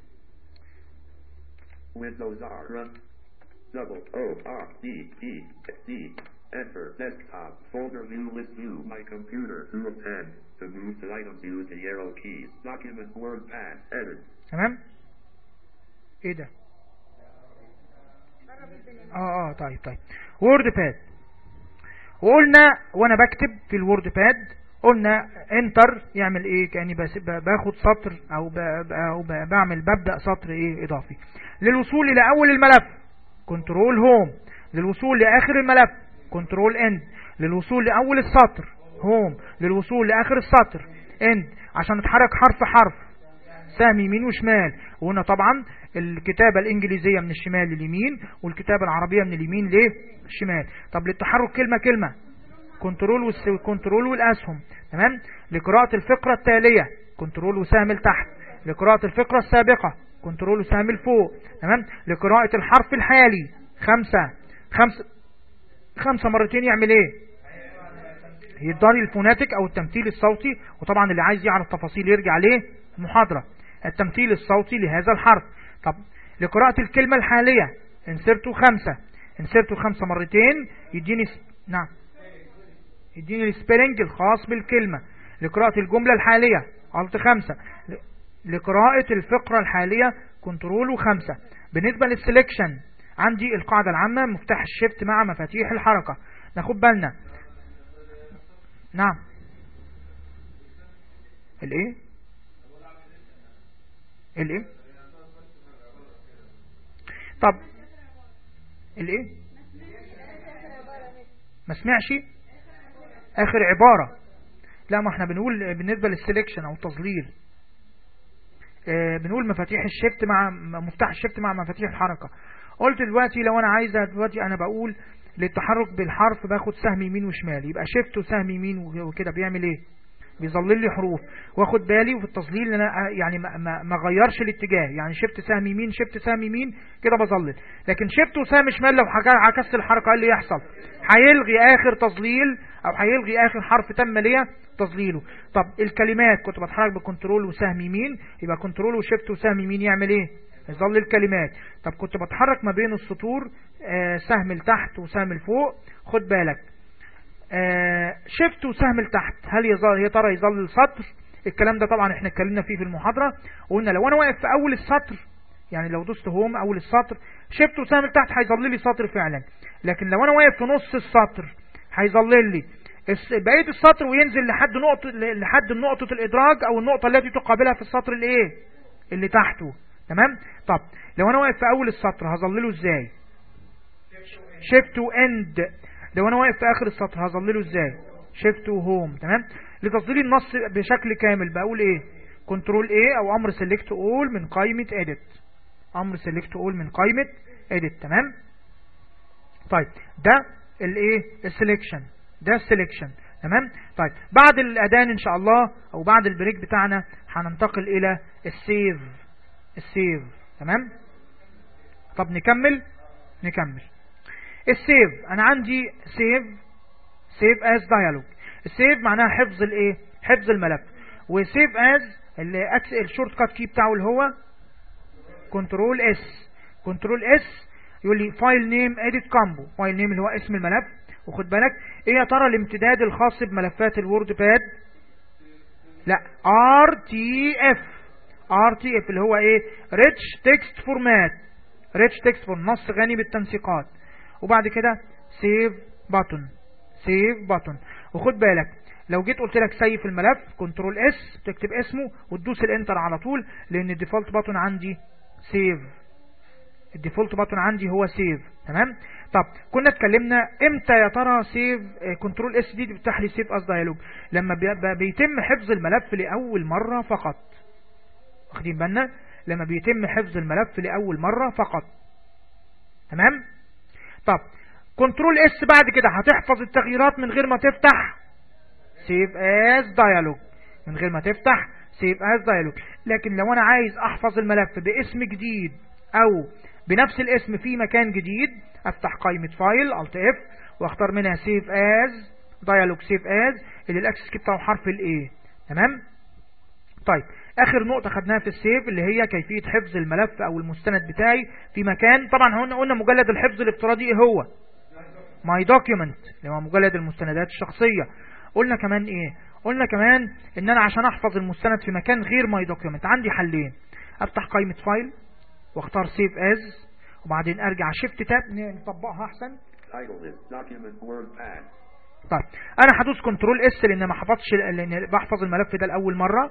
Windows R. Run. Double O R D E D. Enter. Desktop. Folder view list view. My computer. Through a pen. To move to items use the arrow keys. Document word pad. Edit. تمام ايه ده اه اه طيب طيب وورد باد وقلنا وانا بكتب في الوورد باد قلنا انتر يعمل ايه كاني بس- ب- باخد سطر او ب- ب- او ب- بعمل ببدا سطر ايه اضافي للوصول الى اول الملف كنترول هوم للوصول لاخر الملف كنترول اند للوصول لاول السطر هوم للوصول لاخر السطر اند عشان اتحرك حرف حرف سهم يمين وشمال وهنا طبعا الكتابة الإنجليزية من الشمال لليمين والكتابة العربية من اليمين للشمال طب للتحرك كلمة كلمة كنترول والس... كنترول والأسهم تمام لقراءة الفقرة التالية كنترول وسهم لتحت لقراءة الفقرة السابقة كنترول وسهم لفوق تمام لقراءة الحرف الحالي خمسة خمسة خمسة مرتين يعمل ايه يداري الفوناتيك او التمثيل الصوتي وطبعا اللي عايز يعرف تفاصيل يرجع ليه المحاضرة التمثيل الصوتي لهذا الحرف طب لقراءة الكلمة الحالية انسرتوا خمسة انسرتوا خمسة مرتين يديني س... نعم يديني السبيلنج الخاص بالكلمة لقراءة الجملة الحالية قلت خمسة ل- لقراءة الفقرة الحالية كنترول وخمسة بالنسبة للسلكشن عندي القاعدة العامة مفتاح الشيفت مع مفاتيح الحركة ناخد بالنا نعم الايه الايه طب الايه ما سمعش اخر عبارة لا ما احنا بنقول بالنسبة للسليكشن او التظليل اه بنقول مفاتيح الشفت مع مفتاح الشفت مع مفاتيح الحركة قلت دلوقتي لو انا عايزة دلوقتي انا بقول للتحرك بالحرف باخد سهم يمين وشمال يبقى شفت وسهم يمين وكده بيعمل ايه بيظلل لي حروف واخد بالي وفي التظليل انا يعني ما, ما, ما غيرش الاتجاه يعني شفت سهم يمين شفت سهم يمين كده بظلل لكن شفت وسهم شمال لو عكست الحركه ايه اللي يحصل هيلغي اخر تظليل او هيلغي اخر حرف تم ليه تظليله طب الكلمات كنت بتحرك بكنترول وسهم يمين يبقى كنترول وشفت وسهم يمين يعمل ايه يظل الكلمات طب كنت بتحرك ما بين السطور آه سهم لتحت وسهم لفوق خد بالك آه شفت وسهم لتحت هل يظل يا ترى يظل السطر الكلام ده طبعا احنا اتكلمنا فيه في المحاضرة وقلنا لو انا واقف في اول السطر يعني لو دوست هوم اول السطر شفت وسهم لتحت هيظل لي سطر فعلا لكن لو انا واقف في نص السطر هيظلل لي بقيه السطر وينزل لحد نقطة لحد نقطة الادراج او النقطة التي تقابلها في السطر الايه اللي تحته تمام طب لو انا واقف في اول السطر هظلله ازاي شيفت واند لو انا واقف في اخر السطر هظلله ازاي شيفت وهوم تمام لتظليل النص بشكل كامل بقول ايه كنترول ايه او امر سيلكت اول من قائمة اديت امر سيلكت اول من قائمة اديت تمام طيب ده الايه السلكشن ده السلكشن تمام طيب بعد الاذان ان شاء الله او بعد البريك بتاعنا هننتقل الى السيف السيف تمام طب نكمل نكمل السيف انا عندي سيف سيف از دايالوج السيف معناها حفظ الايه حفظ الملف وسيف از اللي الشورت كات كي بتاعه اللي هو كنترول اس كنترول اس يقول لي فايل نيم اديت كامبو فايل نيم اللي هو اسم الملف وخد بالك ايه يا ترى الامتداد الخاص بملفات الوورد باد لا ار تي اف ار تي اف اللي هو ايه ريتش تكست فورمات ريتش تكست فورم نص غني بالتنسيقات وبعد كده سيف باتون سيف باتون وخد بالك لو جيت قلت لك سيف الملف كنترول اس تكتب اسمه وتدوس الانتر على طول لان الديفولت باتون عندي سيف الديفولت باتون عندي هو سيف تمام طب كنا اتكلمنا امتى يا ترى سيف كنترول اس دي بتفتح لي سيف اس دايلوج لما بيتم حفظ الملف لاول مره فقط واخدين بالنا لما بيتم حفظ الملف لاول مره فقط تمام طب كنترول اس بعد كده هتحفظ التغييرات من غير ما تفتح سيف از دايلوج من غير ما تفتح سيف از دايلوج لكن لو انا عايز احفظ الملف باسم جديد او بنفس الاسم في مكان جديد افتح قائمة فايل الت اف واختار منها سيف از دايلوج سيف از اللي الاكسس كي بتاعه حرف الاي تمام طيب اخر نقطة خدناها في السيف اللي هي كيفية حفظ الملف او المستند بتاعي في مكان طبعا هنا قلنا مجلد الحفظ الافتراضي ايه هو ماي دوكيومنت اللي هو مجلد المستندات الشخصية قلنا كمان ايه قلنا كمان ان انا عشان احفظ المستند في مكان غير ماي دوكيومنت عندي حلين افتح قائمة فايل واختار سيف از وبعدين ارجع شيفت تاب نطبقها احسن طيب انا هدوس كنترول اس لان ما حفظش لان بحفظ الملف ده لاول مره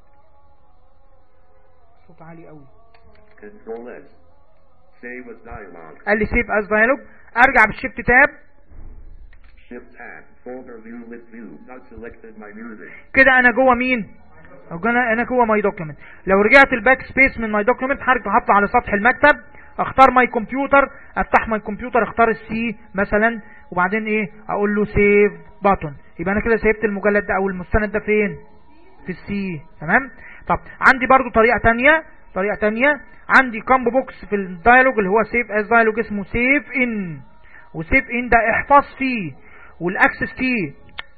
صوت عالي قوي كنترول اس سيف از دايلوج قال لي سيف از دايلوج ارجع بالشيفت تاب Shift tab. Folder view list view. Not selected my music. كده انا جوه مين انا انا جوه ماي دوكيمنت لو رجعت الباك سبيس من ماي دوكيمنت هرجع هطلع على سطح المكتب اختار ماي كمبيوتر افتح ماي كمبيوتر اختار السي مثلا وبعدين ايه اقول له سيف باتون يبقى انا كده سيبت المجلد ده او المستند ده فين في السي تمام طب عندي برضو طريقة تانية طريقة تانية عندي كامبو بوكس في الدايلوج اللي هو سيف از دايلوج اسمه سيف ان وسيف ان ده احفظ فيه والاكسس كي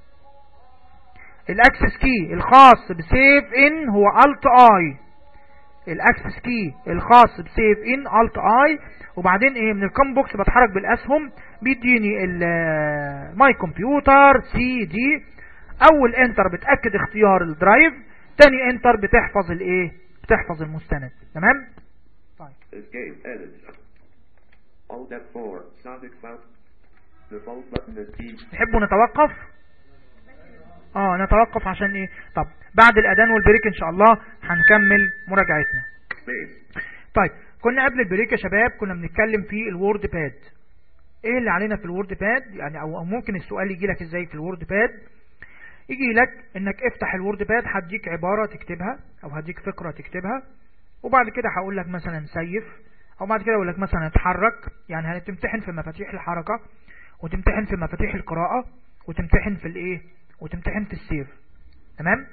الاكسس كي الخاص بسيف ان هو الت اي الاكسس كي الخاص بسيف ان الت اي وبعدين ايه من الكم بوكس بتحرك بالاسهم بيديني الماي كمبيوتر سي دي اول انتر بتاكد اختيار الدرايف تاني انتر بتحفظ الايه بتحفظ المستند تمام طيب Escape. Edit. Alt F4. Sonic Cloud. Default button is D. تحبوا نتوقف اه نتوقف عشان ايه طب بعد الاذان والبريك ان شاء الله هنكمل مراجعتنا Space. طيب كنا قبل البريك يا شباب كنا بنتكلم في الوورد باد ايه اللي علينا في الوورد باد يعني او ممكن السؤال يجي لك ازاي في الوورد باد يجي لك انك افتح الوورد باد هديك عبارة تكتبها او هديك فقرة تكتبها وبعد كده هقول لك مثلا سيف او بعد كده اقول لك مثلا اتحرك يعني هتمتحن في مفاتيح الحركة وتمتحن في مفاتيح القراءة وتمتحن في الايه وتمتحن في السيف تمام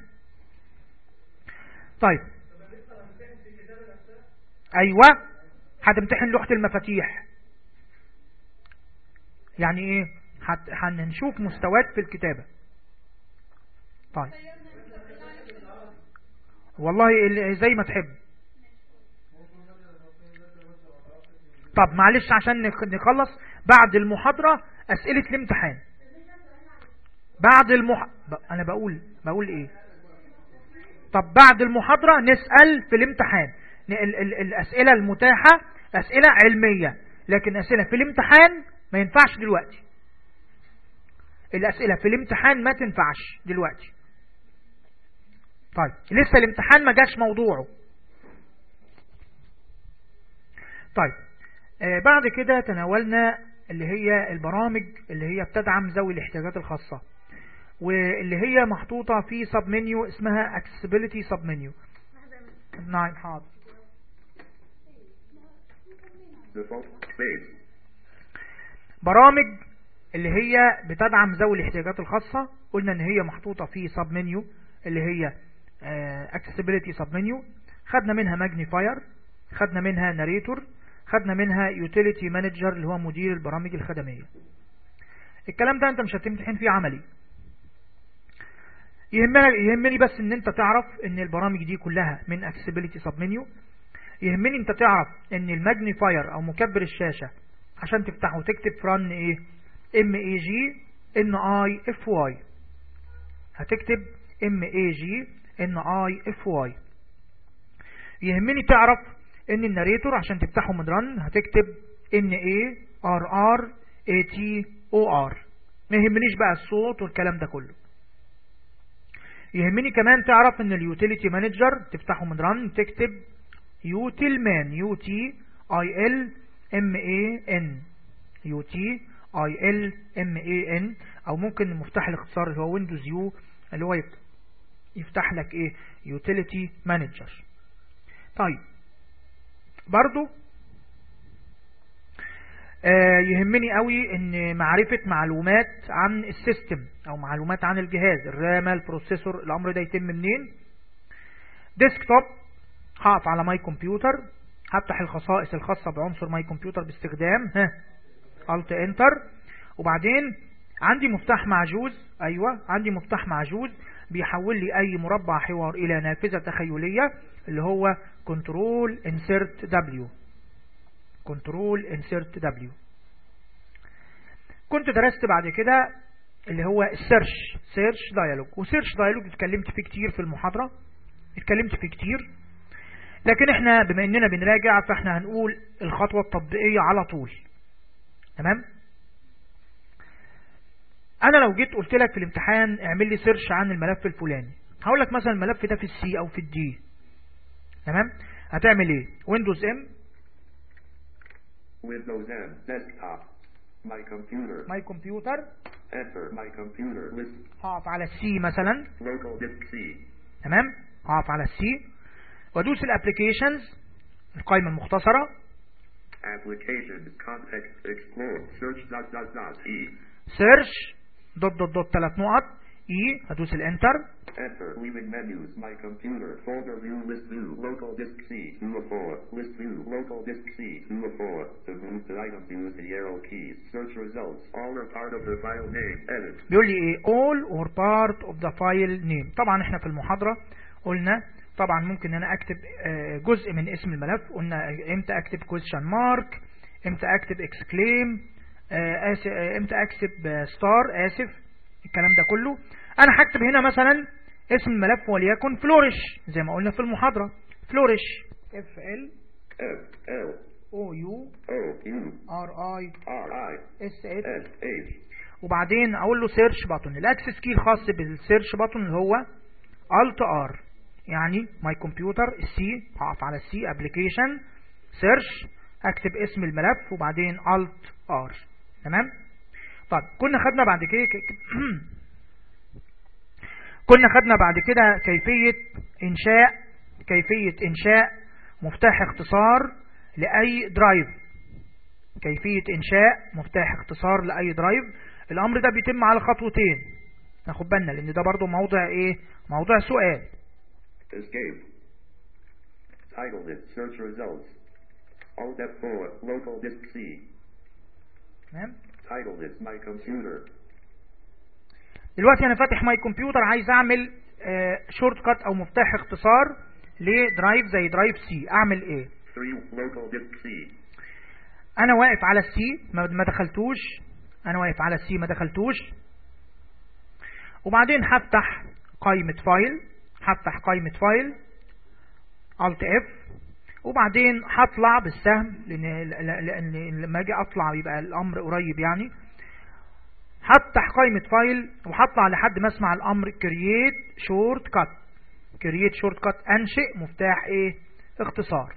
طيب ايوه هتمتحن لوحة المفاتيح يعني ايه هنشوف مستويات في الكتابة طيب والله زي ما تحب طب معلش عشان نخلص بعد المحاضرة اسئلة الامتحان بعد المح... انا بقول بقول ايه طب بعد المحاضرة نسأل في الامتحان ال... ال... الاسئلة المتاحة اسئلة علمية لكن اسئلة في الامتحان ما ينفعش دلوقتي الاسئلة في الامتحان ما تنفعش دلوقتي طيب لسه الامتحان ما جاش موضوعه طيب آه بعد كده تناولنا اللي هي البرامج اللي هي بتدعم ذوي الاحتياجات الخاصة واللي هي محطوطة في سب منيو اسمها accessibility سب منيو نعم حاضر برامج اللي هي بتدعم ذوي الاحتياجات الخاصة قلنا ان هي محطوطة في سب منيو اللي هي accessibility سب منيو خدنا منها ماجنيفاير خدنا منها ناريتور خدنا منها يوتيليتي مانجر اللي هو مدير البرامج الخدمية الكلام ده انت مش هتمتحن فيه عملي يهمني, يهمني بس ان انت تعرف ان البرامج دي كلها من accessibility سب منيو يهمني انت تعرف ان الماجنيفاير او مكبر الشاشة عشان تفتحه وتكتب فرن ايه ام اي جي ان اي اف واي هتكتب ام اي جي ان اي اف واي يهمني تعرف ان الناريتور عشان تفتحه من رن هتكتب ان اي ار ار اي تي او ار ما يهمنيش بقى الصوت والكلام ده كله يهمني كمان تعرف ان اليوتيليتي مانجر تفتحه من رن تكتب يوتيلمان يو تي اي ال ام اي ان يو تي اي ال ام اي ان او ممكن المفتاح الاختصار اللي هو ويندوز يو اللي هو يفتح لك ايه يوتيليتي مانجر طيب برضو آه يهمني قوي ان معرفة معلومات عن السيستم او معلومات عن الجهاز الرامة البروسيسور الامر ده يتم منين ديسكتوب هقف على ماي كمبيوتر هفتح الخصائص الخاصة بعنصر ماي كمبيوتر باستخدام ها الت انتر وبعدين عندي مفتاح معجوز ايوه عندي مفتاح معجوز بيحول لي اي مربع حوار الى نافذة تخيلية اللي هو كنترول انسرت دبليو كنترول انسرت دبليو كنت درست بعد كده اللي هو السيرش سيرش دايالوج وسيرش دايالوج اتكلمت فيه كتير في المحاضرة اتكلمت فيه كتير لكن احنا بما اننا بنراجع فاحنا هنقول الخطوة التطبيقية على طول تمام انا لو جيت قلت لك في الامتحان اعمل لي سيرش عن الملف الفلاني هقول لك مثلا الملف ده في السي او في الدي تمام هتعمل ايه ويندوز ام Windows M, desktop, my computer, ماي كمبيوتر enter my computer list, هقف على السي مثلا local disk C, تمام هقف على السي وادوس الابليكيشنز القائمة المختصرة application, context, explore, search dot dot dot E, سيرش دوت دوت دوت ثلاث نقط اي هدوس الانتر enter, leaving menus, my computer, folder view, list view, local disk C, 2 of 4, list view, local disk C, 2 of 4, to move to item views, the arrow keys, search results, all are part of the file name, edit, بيقول لي ايه all or part of the file name طبعا احنا في المحاضرة قلنا طبعا ممكن ان انا اكتب آه، جزء من اسم الملف قلنا امتى اكتب question mark امتى اكتب exclaim آه، آسف آه، امتى اكتب آه، star اسف الكلام ده كله انا هكتب هنا مثلا اسم الملف وليكن فلورش زي ما قلنا في المحاضرة فلورش f l F, L, o u O, U, r i R, I, s h S, H, وبعدين اقول له سيرش باتون الاكسس كي الخاص بالسيرش باتون اللي هو الت ار يعني ماي كمبيوتر السي هقف على السي ابلكيشن سيرش اكتب اسم الملف وبعدين الت ار تمام طيب كنا خدنا بعد كده كنا خدنا بعد كده كيفية انشاء كيفية انشاء مفتاح اختصار لأي درايف كيفية انشاء مفتاح اختصار لأي درايف الامر ده بيتم على خطوتين ناخد بالنا لان ده برضو موضع ايه موضع سؤال Escape. Title list. Search results. Alt F4. Local disk C. تمام Title list. My computer. دلوقتي انا فاتح ماي كمبيوتر عايز اعمل آه شورت كات او مفتاح اختصار لدرايف زي درايف سي اعمل ايه 3. Local disk C. انا واقف على السي ما ما دخلتوش انا واقف على السي ما دخلتوش وبعدين هفتح قائمة فايل هفتح قائمة فايل Alt F وبعدين هطلع بالسهم لان لان لما اجي اطلع يبقى الامر قريب يعني هفتح قائمة فايل وهطلع لحد ما اسمع الامر create shortcut create shortcut انشئ مفتاح ايه اختصار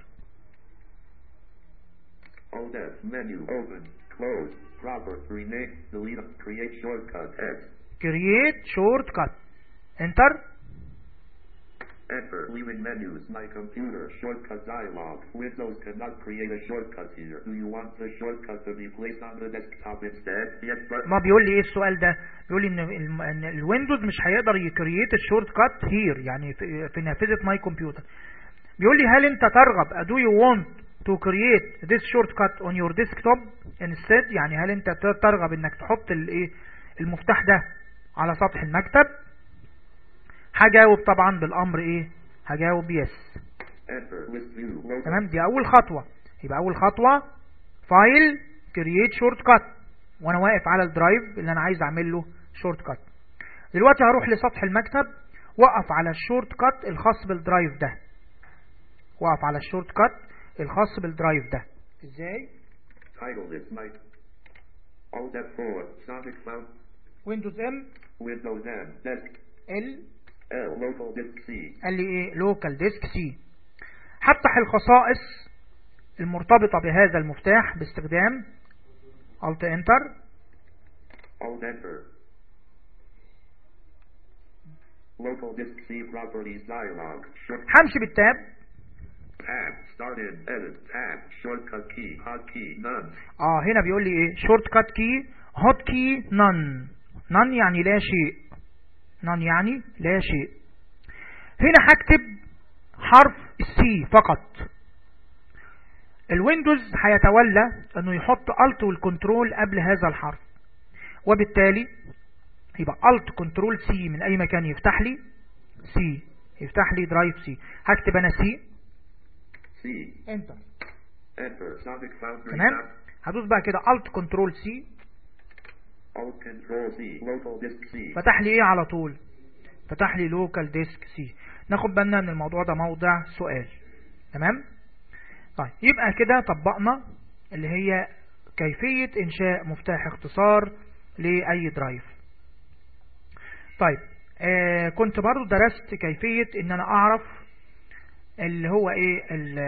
Alt F. Menu. Open. Close. Proper. Rename. Delete. Create shortcut. X. create shortcut enter Enter. Leaving menus. My computer. Shortcut dialog. Windows cannot create a shortcut here. Do you want the shortcut to be placed on the desktop instead? Yes, but ما بيقول لي ايه السؤال ده بيقول لي ان الم- ان الويندوز مش هيقدر يكريت الشورت كات هير يعني في في نافذه ماي كمبيوتر بيقول لي هل انت ترغب do you want to create this shortcut on your desktop instead يعني هل انت ت- ترغب انك تحط الايه المفتاح ده على سطح المكتب هجاوب طبعا بالامر ايه هجاوب يس enter. List view. Local. تمام دي اول خطوة يبقى اول خطوة فايل كرييت شورت كات وانا واقف على الدرايف اللي انا عايز اعمل له شورت كات دلوقتي هروح لسطح المكتب وقف على الشورت كات الخاص بالدرايف ده وقف على الشورت كات الخاص بالدرايف ده ازاي Title list. My Alt F4. Sonic Cloud. ويندوز ام Windows M. Desk. ال L. Local disk C. قال لي ايه لوكال ديسك سي هفتح الخصائص المرتبطة بهذا المفتاح باستخدام Alt Enter Alt Enter. Local disk C properties dialog. Short همشي بالتاب tab. Start in. Edit. Tab. Shortcut key. Hotkey. None. اه هنا بيقول لي ايه شورت كات كي هوت كي نون نون يعني لا شيء نون يعني لا شيء هنا هكتب حرف السي فقط الويندوز هيتولى انه يحط الت والكنترول قبل هذا الحرف وبالتالي يبقى الت كنترول سي من اي مكان يفتح لي سي يفتح لي درايف سي هكتب انا سي C. انتر Enter. Sonic Foundry. تمام tab. هدوس بقى كده الت كنترول سي Alt Control C. Local disk C. فتح لي ايه على طول فتح لي لوكال ديسك سي ناخد بالنا ان الموضوع ده موضع سؤال تمام طيب يبقى كده طبقنا اللي هي كيفية انشاء مفتاح اختصار لاي درايف طيب آه كنت برضو درست كيفية ان انا اعرف اللي هو ايه ال-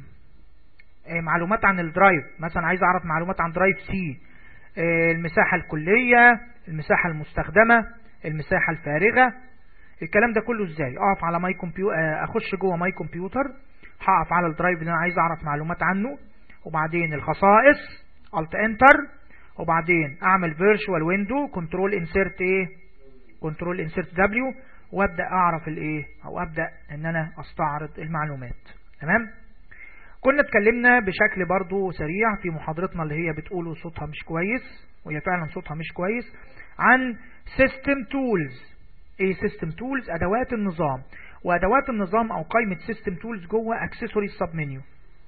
آه، معلومات عن الدرايف مثلا عايز اعرف معلومات عن درايف سي آه، المساحة الكلية المساحة المستخدمة المساحة الفارغة الكلام ده كله ازاي اقف على ماي كمبيوتر اخش جوه ماي كمبيوتر هقف على الدرايف اللي انا عايز اعرف معلومات عنه وبعدين الخصائص الت انتر وبعدين اعمل فيرتشوال ويندو كنترول انسيرت ايه كنترول انسيرت دبليو وابدا اعرف الايه او ابدا ان انا استعرض المعلومات تمام كنا اتكلمنا بشكل برضو سريع في محاضرتنا اللي هي بتقولوا صوتها مش كويس وهي فعلا صوتها مش كويس عن سيستم تولز ايه سيستم تولز ادوات النظام وادوات النظام او قائمة سيستم تولز جوه اكسسوري سب منيو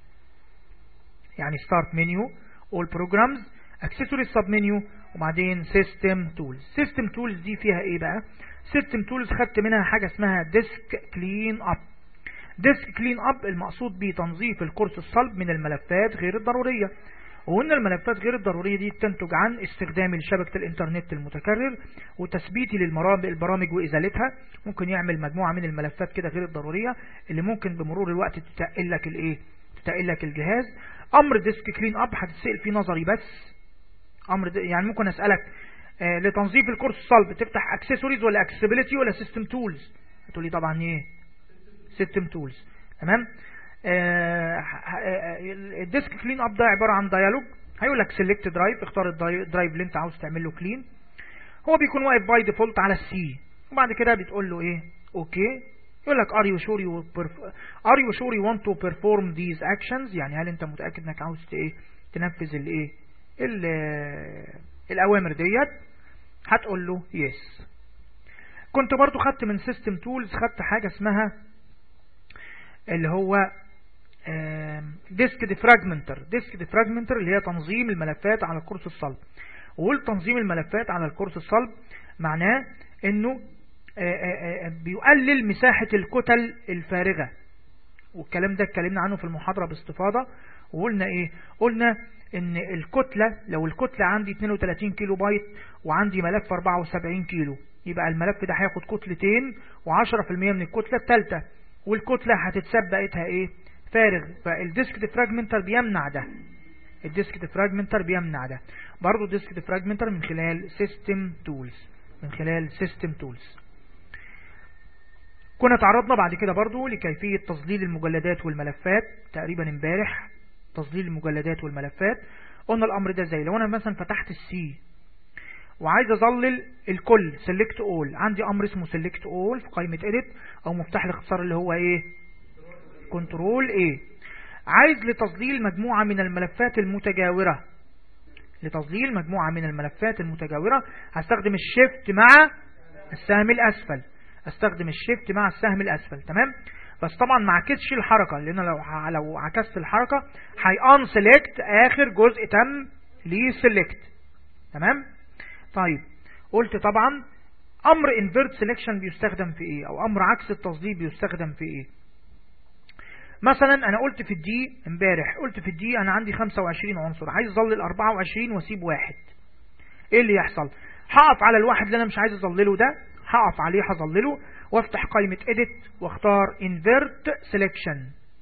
يعني ستارت منيو all programs اكسسوري سب منيو وبعدين سيستم تولز سيستم تولز دي فيها ايه بقى سيستم تولز خدت منها حاجة اسمها ديسك كلين اب ديسك كلين اب المقصود به تنظيف القرص الصلب من الملفات غير الضرورية وان الملفات غير الضرورية دي تنتج عن استخدامي لشبكة الانترنت المتكرر وتثبيتي للمرام- البرامج وازالتها ممكن يعمل مجموعة من الملفات كده غير الضرورية اللي ممكن بمرور الوقت تتقل لك الايه تقل لك الجهاز امر ديسك كلين اب هتتسال فيه نظري بس امر د... يعني ممكن اسالك آه لتنظيف الكورس الصلب تفتح اكسسوارز ولا اكسسبيليتي ولا سيستم تولز هتقول لي طبعا ايه سيستم تولز تمام الديسك كلين اب ده عباره عن ديالوج هيقول لك سيلكت درايف اختار الدرايف اللي انت عاوز تعمل له كلين هو بيكون واقف باي ديفولت على السي وبعد كده بتقول له ايه اوكي يقول لك are you sure you are you sure you want to perform these actions يعني هل انت متاكد انك عاوز ايه تنفذ الايه الاوامر ديت هتقول له يس كنت برضو خدت من سيستم تولز خدت حاجه اسمها اللي هو ديسك ديفراجمنتر ديسك ديفراجمنتر اللي هي تنظيم الملفات على الكورس الصلب وقول تنظيم الملفات على الكورس الصلب معناه انه بيقلل مساحة الكتل الفارغة والكلام ده اتكلمنا عنه في المحاضرة باستفاضة وقلنا ايه قلنا ان الكتلة لو الكتلة عندي 32 كيلو بايت وعندي ملف 74 كيلو يبقى الملف ده هياخد كتلتين و10% من الكتلة الثالثة والكتلة هتتساب بقيتها ايه فارغ فالديسك ديفراجمنتر بيمنع ده الديسك ديفراجمنتر بيمنع ده برضه الديسك ديفراجمنتر من خلال سيستم تولز من خلال سيستم تولز كنا تعرضنا بعد كده برضو لكيفية تظليل المجلدات والملفات تقريبا امبارح تظليل المجلدات والملفات قلنا الامر ده زي لو انا مثلا فتحت السي وعايز اظلل الكل select all عندي امر اسمه select all في قائمة edit او مفتاح الاختصار اللي هو ايه كنترول ايه عايز لتظليل مجموعة من الملفات المتجاورة لتظليل مجموعة من الملفات المتجاورة هستخدم الشيفت مع السهم الاسفل استخدم الشيفت مع السهم الاسفل تمام بس طبعا ما عكسش الحركة لان لو لو عكست الحركة هي ان سيلكت اخر جزء تم ليه سيلكت تمام طيب قلت طبعا امر invert selection بيستخدم في ايه او امر عكس التصديق بيستخدم في ايه مثلا انا قلت في الدي امبارح قلت في الدي انا عندي 25 عنصر عايز اظلل 24 واسيب واحد ايه اللي يحصل هقف على الواحد اللي انا مش عايز اظلله ده هقف عليه هظلله وافتح قائمة edit واختار invert selection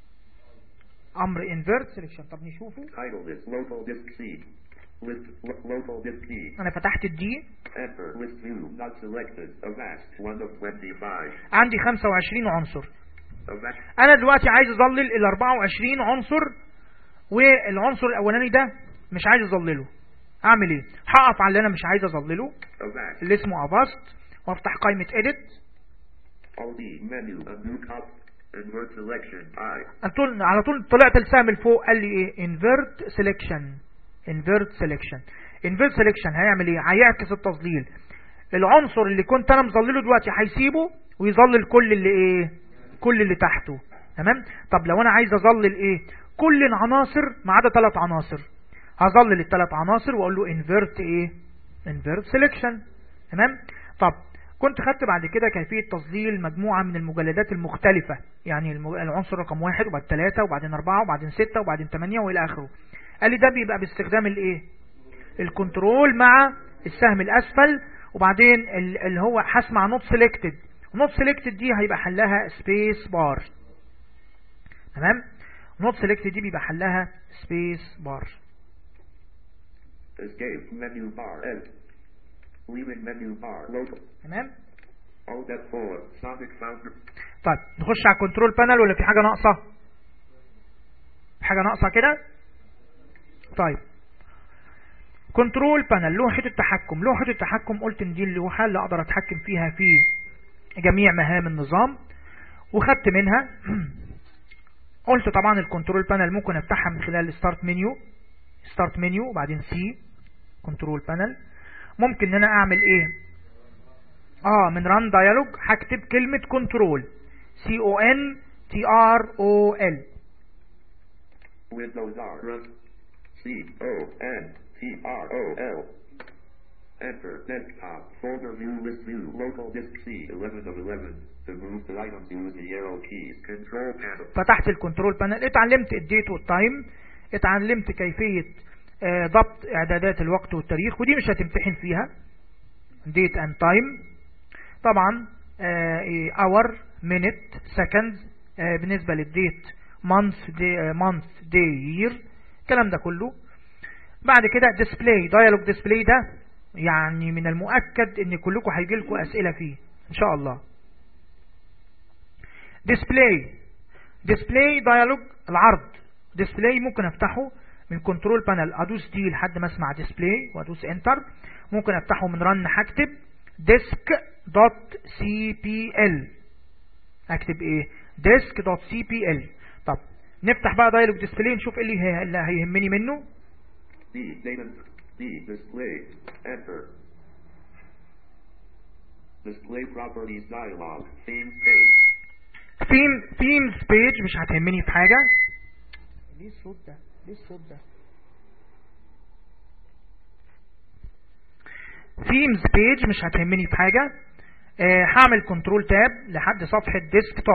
امر invert selection طب نشوفه Title is local disk C. List lo- local disk key. انا فتحت الدي Enter list view not selected. Avast one of 25. عندي 25 عنصر Avast انا دلوقتي عايز اظلل ال 24 عنصر والعنصر الاولاني ده مش عايز اظلله اعمل ايه هقف على اللي انا مش عايز اظلله Avast اللي اسمه افاست وافتح قائمة edit Alt D menu a new cop. Invert selection I. على طول على طول طلعت السهم لفوق قال لي ايه invert selection invert selection invert selection هيعمل ايه هيعكس التظليل العنصر اللي كنت انا مظلله دلوقتي هيسيبه ويظلل كل اللي ايه كل اللي تحته تمام طب لو انا عايز اظلل ايه كل العناصر ما عدا ثلاث عناصر هظلل الثلاث عناصر واقول له invert ايه invert selection تمام طب كنت خدت بعد كده كيفية تظليل مجموعة من المجلدات المختلفة يعني الم- العنصر رقم واحد وبعد ثلاثة وبعدين أربعة وبعدين ستة وبعدين ثمانية وإلى آخره قال لي ده بيبقى باستخدام الإيه الكنترول مع السهم الأسفل وبعدين ال- اللي هو هسمع نوت سيلكتد نوت سيلكتد دي هيبقى حلها سبيس بار تمام نوت سيلكتد دي بيبقى حلها سبيس بار Escape menu bar. Edit. Leaving menu bar. Local. تمام Alt F4. Sonic Founder. طيب نخش على الكنترول بانل ولا في حاجة ناقصة في حاجة ناقصة كده طيب كنترول بانل لوحة التحكم لوحة التحكم قلت ان دي اللوحة اللي اقدر اتحكم فيها في جميع مهام النظام وخدت منها قلت طبعا الكنترول بانل ممكن افتحها من خلال الستارت منيو ستارت منيو وبعدين سي كنترول بانل ممكن ان انا اعمل ايه اه من ران ديالوج هكتب كلمة كنترول سي او ان تي ار او ال Windows R. Run. C O N T R O L. Enter desktop folder view list view local disk C 11 of 11. To move the items use the arrow keys. Control panel. فتحت الكنترول بانل اتعلمت الديت والتايم اتعلمت كيفية آه، ضبط اعدادات الوقت والتاريخ ودي مش هتمتحن فيها ديت اند تايم طبعا اور مينت سكند بالنسبة للديت month day, month day year الكلام ده كله بعد كده display dialog display ده يعني من المؤكد ان كلكم هيجي لكم اسئله فيه ان شاء الله display display dialog العرض display ممكن افتحه من كنترول بانل ادوس دي لحد ما اسمع display وادوس انتر ممكن افتحه من رن هكتب disk.cpl اكتب ايه disk.cpl طب نفتح بقى دايلوج ديسبلاي نشوف ايه اللي هي- اللي هيهمني منه D. Data. D. Display. Enter. Display properties dialog. Themes page. theme themes page مش هتهمني في حاجة ليه الصوت ده ليه الصوت ده themes page مش هتهمني في حاجة آه هعمل كنترول تاب لحد صفحة ديسكتوب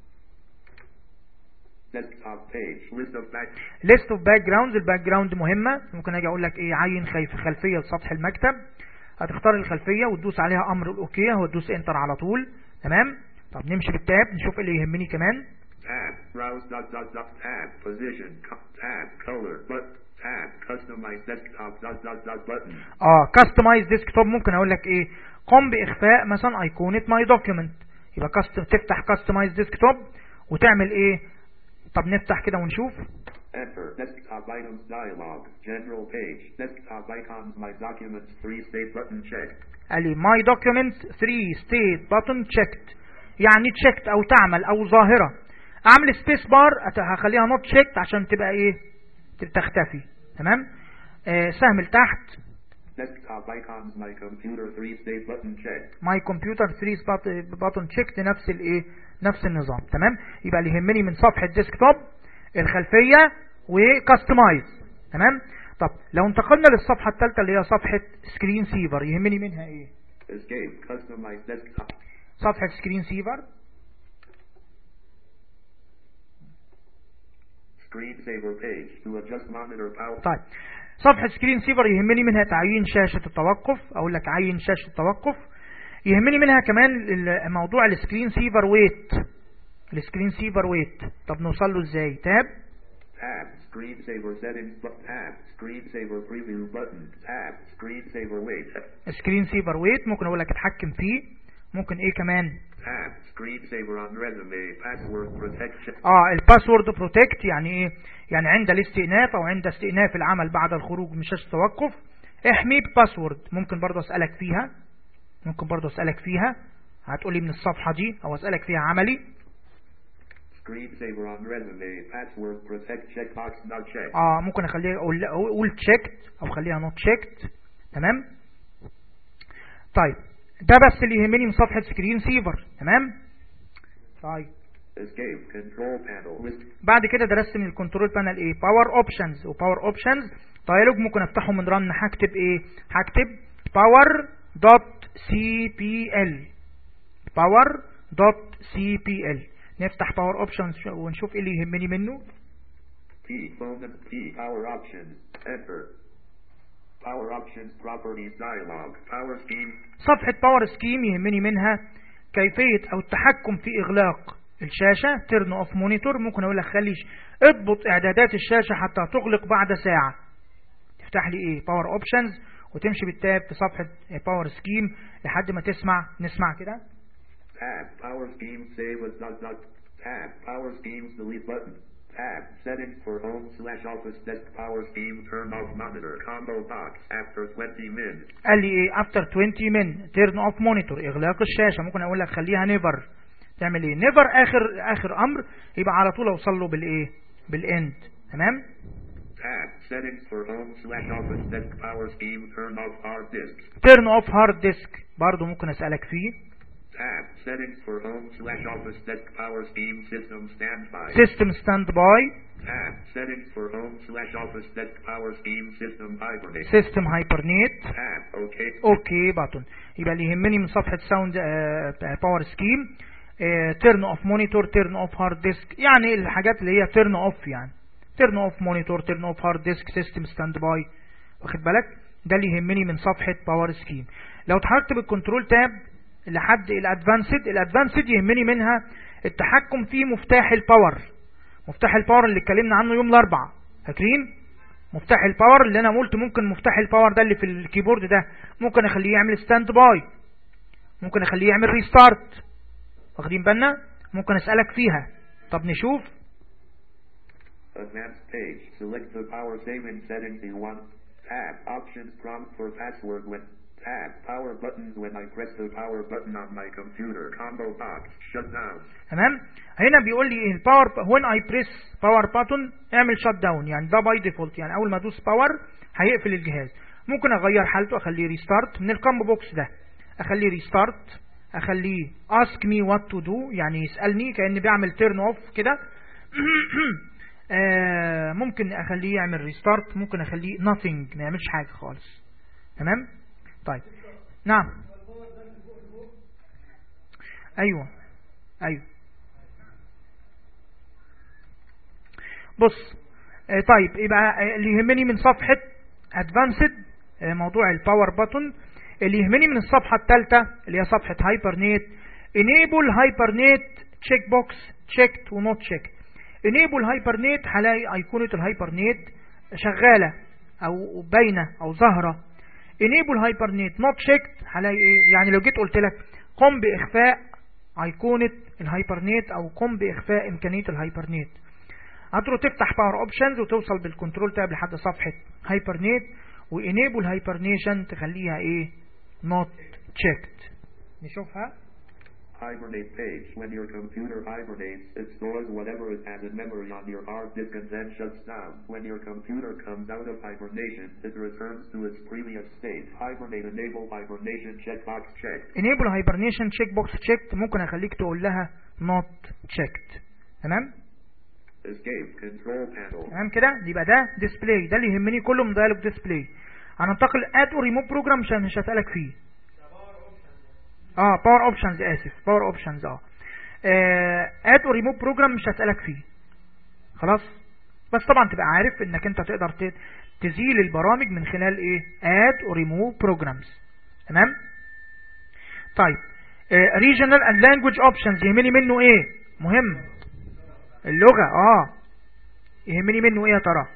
Desktop page. List of back. list of backgrounds الباك جراوند مهمة ممكن اجي اقول لك ايه عين خلف خلفية لسطح المكتب هتختار الخلفية وتدوس عليها امر الاوكي وتدوس انتر على طول تمام طب نمشي بالتاب نشوف ايه اللي يهمني كمان Tab. Browse dot dot dot tab. Position. Co- tab. Color. But. Tab. Customize desktop dot dot dot button. اه كاستمايز ديسكتوب ممكن اقول لك ايه قم باخفاء مثلا ايقونة ماي دوكيومنت يبقى كاست تفتح كاستمايز ديسكتوب وتعمل ايه طب نفتح كده ونشوف Enter. Desktop items dialog. General page. Desktop icons. My documents. Three state button checked. قال لي ماي دوكيومنت 3 ستيت باتون تشيكت يعني تشيكت او تعمل او ظاهرة اعمل سبيس بار هخليها نوت تشيكت عشان تبقى ايه تختفي تمام آه سهم لتحت Desktop icons. My computer. Three state button checked. ماي كمبيوتر 3 باتون تشيكت نفس الايه نفس النظام تمام يبقى اللي يهمني من صفحه ديسكتوب الخلفيه وكاستمايز تمام طب لو انتقلنا للصفحه الثالثه اللي هي صفحه سكرين سيفر يهمني منها ايه Escape. Customize desktop. صفحه سكرين سيفر Screensaver page. To adjust monitor power. طيب صفحه سكرين سيفر يهمني منها تعيين شاشه التوقف اقول لك عين شاشه التوقف يهمني منها كمان ال- موضوع السكرين سيفر ويت السكرين سيفر ويت طب نوصل له ازاي تاب Tab. Screensaver settings. But tab. Screensaver preview button. Tab. Screensaver wait. سكرين سيفر ويت ممكن اقول لك اتحكم فيه ممكن ايه كمان Tab. Screensaver on resume. Password protection. اه الباسورد بروتكت يعني ايه يعني عند الاستئناف او عند استئناف العمل بعد الخروج من شاشه التوقف احمي باسورد ممكن برضه اسالك فيها ممكن برضه اسالك فيها هتقولي من الصفحه دي او اسالك فيها عملي Screensaver on resume. Password protect checkbox not checked. اه ممكن اخليها اقول اقول تشيكت او اخليها نوت تشيكت تمام طيب ده بس اللي يهمني من صفحه سكرين سيفر تمام طيب Escape. Control panel. List. بعد كده درست من الكنترول بانل ايه باور اوبشنز وباور اوبشنز دايلوج ممكن افتحه من رن هكتب ايه هكتب باور دوت سي بي ال باور دوت سي بي ال نفتح باور اوبشنز ونشوف ايه اللي يهمني منه P. Phone and P. Power options. Enter. Power options properties dialog. Power scheme. صفحة باور سكيم يهمني منها كيفية او التحكم في اغلاق الشاشة تيرن اوف مونيتور ممكن اقول لك خليش اضبط اعدادات الشاشة حتى تغلق بعد ساعة تفتح لي ايه باور اوبشنز وتمشي بالتاب في صفحة باور سكيم لحد ما تسمع نسمع كده Tab. Power schemes save as dot dot. Tab. Power schemes delete button. Tab. Settings for home slash office desk power scheme turn off monitor combo box after 20 min. قال لي ايه افتر 20 من تيرن اوف مونيتور اغلاق الشاشة ممكن اقول لك خليها نيفر تعمل ايه نيفر اخر اخر امر يبقى على طول اوصل له بالايه بالاند تمام Tab. Settings for home slash office desk power scheme turn off hard disks. تيرن اوف هارد ديسك برضه ممكن اسالك فيه Tab. Settings for home slash office desk power scheme system standby. سيستم ستاند باي Tab. Settings for home slash office desk power scheme system hibernate. سيستم هايبرنيت Tab. OK. اوكي باتون يبقى اللي يهمني من صفحه ساوند باور سكيم تيرن اوف مونيتور تيرن اوف هارد ديسك يعني الحاجات اللي هي تيرن اوف يعني تيرن اوف مونيتور تيرن اوف هارد ديسك سيستم ستاند باي واخد بالك ده اللي يهمني من صفحه باور سكيم لو اتحركت بالكنترول تاب لحد الادفانسد الادفانسد يهمني منها التحكم في مفتاح الباور مفتاح الباور اللي اتكلمنا عنه يوم الاربعاء فاكرين مفتاح الباور اللي انا قلت ممكن مفتاح الباور ده اللي في الكيبورد ده ممكن اخليه يعمل ستاند باي ممكن اخليه يعمل ريستارت واخدين بالنا ممكن اسالك فيها طب نشوف Advanced page. Select the power saving settings you want. Tab. Options prompt for password when. Tab. Power buttons when I press the power button on my computer. Combo box. Shut down. تمام هنا بيقول لي الباور when I press power button اعمل شات داون يعني ده باي ديفولت يعني اول ما ادوس باور هيقفل الجهاز ممكن اغير حالته اخليه ريستارت من الكامبو بوكس ده اخليه ريستارت اخليه ask me what to do يعني يسالني كاني بيعمل تيرن اوف كده آه ممكن اخليه يعمل ريستارت ممكن اخليه nothing ما يعملش حاجه خالص تمام طيب نعم ايوه ايوه بص آه طيب يبقى آه، اللي يهمني من صفحة ادفانسد موضوع الباور بutton اللي يهمني من الصفحة الثالثة اللي هي صفحة هايبر نت enable هايبر نت تشيك بوكس checked ونوت checked enable هايبر نت هلاقي ايقونة الهايبر نت شغالة او باينة او ظاهرة enable هايبر نت نوت checked هلاقي ايه يعني لو جيت قلت لك قم باخفاء ايقونة الهايبر نت او قم باخفاء امكانية الهايبر نت هتروح تفتح باور اوبشنز وتوصل بالكنترول تاب لحد صفحة هايبر نت وانيبل هايبرنيشن تخليها ايه not checked نشوفها Hibernate page. When your computer hibernates, it stores whatever it has in memory on your hard disk and then shuts down. When your computer comes out of hibernation, it returns to its previous state. Hibernate enable hibernation checkbox checked. enable hibernation check box checked ممكن اخليك تقول لها not checked تمام Escape control panel. تمام كده يبقى ده ديسبلاي ده اللي يهمني كله من دايلوج ديسبلاي هننتقل اد او ريموف بروجرام مش مش هسالك فيه اه باور اوبشنز اسف باور اوبشنز اه اد او ريموف بروجرام مش هسالك فيه خلاص بس طبعا تبقى عارف انك انت تقدر ت- تزيل البرامج من خلال ايه اد او ريموف بروجرامز تمام طيب ريجنال اند لانجويج اوبشنز يهمني منه ايه مهم اللغة اه يهمني منه ايه يا ترى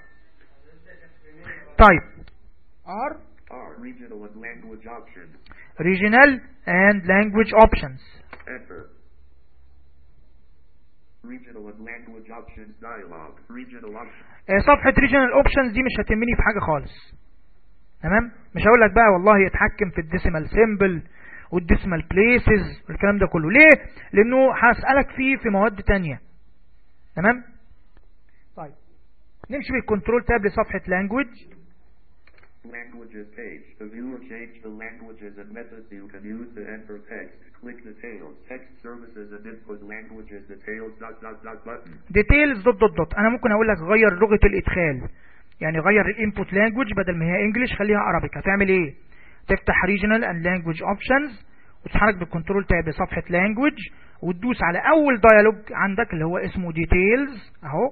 طيب ار R. Regional and language options. regional and language options Enter. Regional and language options dialog. Regional options. آه، صفحة regional options دي مش هتهمني في حاجة خالص تمام مش هقول لك بقى والله يتحكم في الديسيمال سيمبل والديسيمال بليسز والكلام ده كله ليه لانه هسألك فيه في مواد تانية تمام طيب نمشي بالكنترول تاب لصفحة language Languages page. The viewer change the languages and methods you can use to enter text. Click details. Text services and input languages details dot dot dot button. details دوت دوت دوت انا ممكن اقول لك غير لغة الادخال يعني غير الانبوت لانجوج بدل ما هي انجلش خليها عربيك هتعمل ايه تفتح regional and language options وتتحرك بالكنترول تاب لصفحة language وتدوس على اول ديالوج عندك اللي هو اسمه details اهو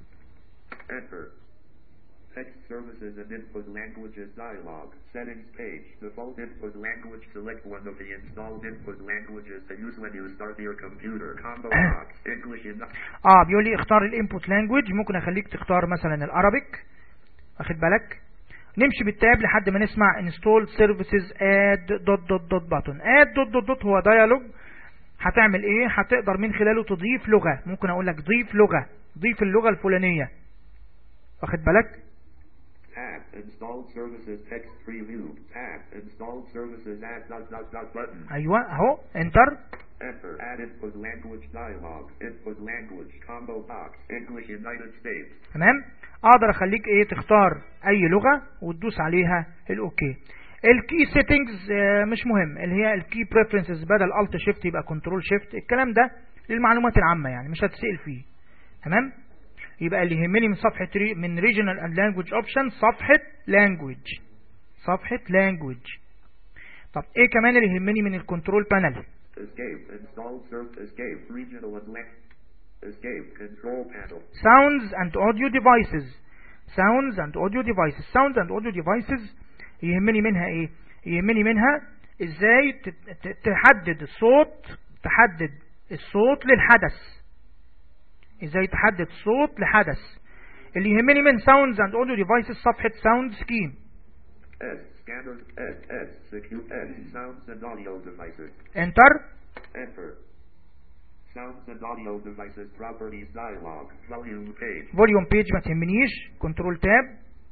Enter. Text services and input languages dialog. Settings page. Default input language. Select one of the installed input languages to use when you start your computer. Combo box. English in اه بيقول لي اختار الانبوت لانجوج ممكن اخليك تختار مثلا الارابيك واخد بالك نمشي بالتاب لحد ما نسمع install services add dot dot dot button add dot dot dot هو dialog هتعمل ايه هتقدر من خلاله تضيف لغة ممكن اقول لك ضيف لغة ضيف اللغة الفلانية واخد بالك Tab. Installed services text preview. Tab. Installed services add dot dot dot button. ايوه اهو انتر Enter. Add input language dialog. Input language. Combo box. English United States. تمام اقدر اخليك ايه تختار اي لغة وتدوس عليها الاوكي الكي سيتنجز مش مهم اللي هي الكي بريفرنسز بدل الت شيفت يبقى كنترول شيفت الكلام ده للمعلومات العامة يعني مش هتسأل فيه تمام يبقى اللي يهمني من صفحة ري من regional and language options صفحة language صفحة language طب ايه كمان اللي يهمني من الكنترول بانل Escape. Installed serv. Escape. Regional and lang. Escape. Control panel. sounds and audio devices sounds and audio devices sounds and audio devices يهمني منها ايه يهمني منها ازاي ت- ت- تحدد الصوت تحدد الصوت للحدث ازاي تحدد صوت لحدث اللي يهمني من ساوندز اند اوديو ديفايسز صفحة ساوند سكيم S. Scanners. S. S. Secure S. Sounds and audio devices. انتر Enter. Sounds and audio devices. Properties dialog. Volume page. فوليوم بيج ما تهمنيش كنترول تاب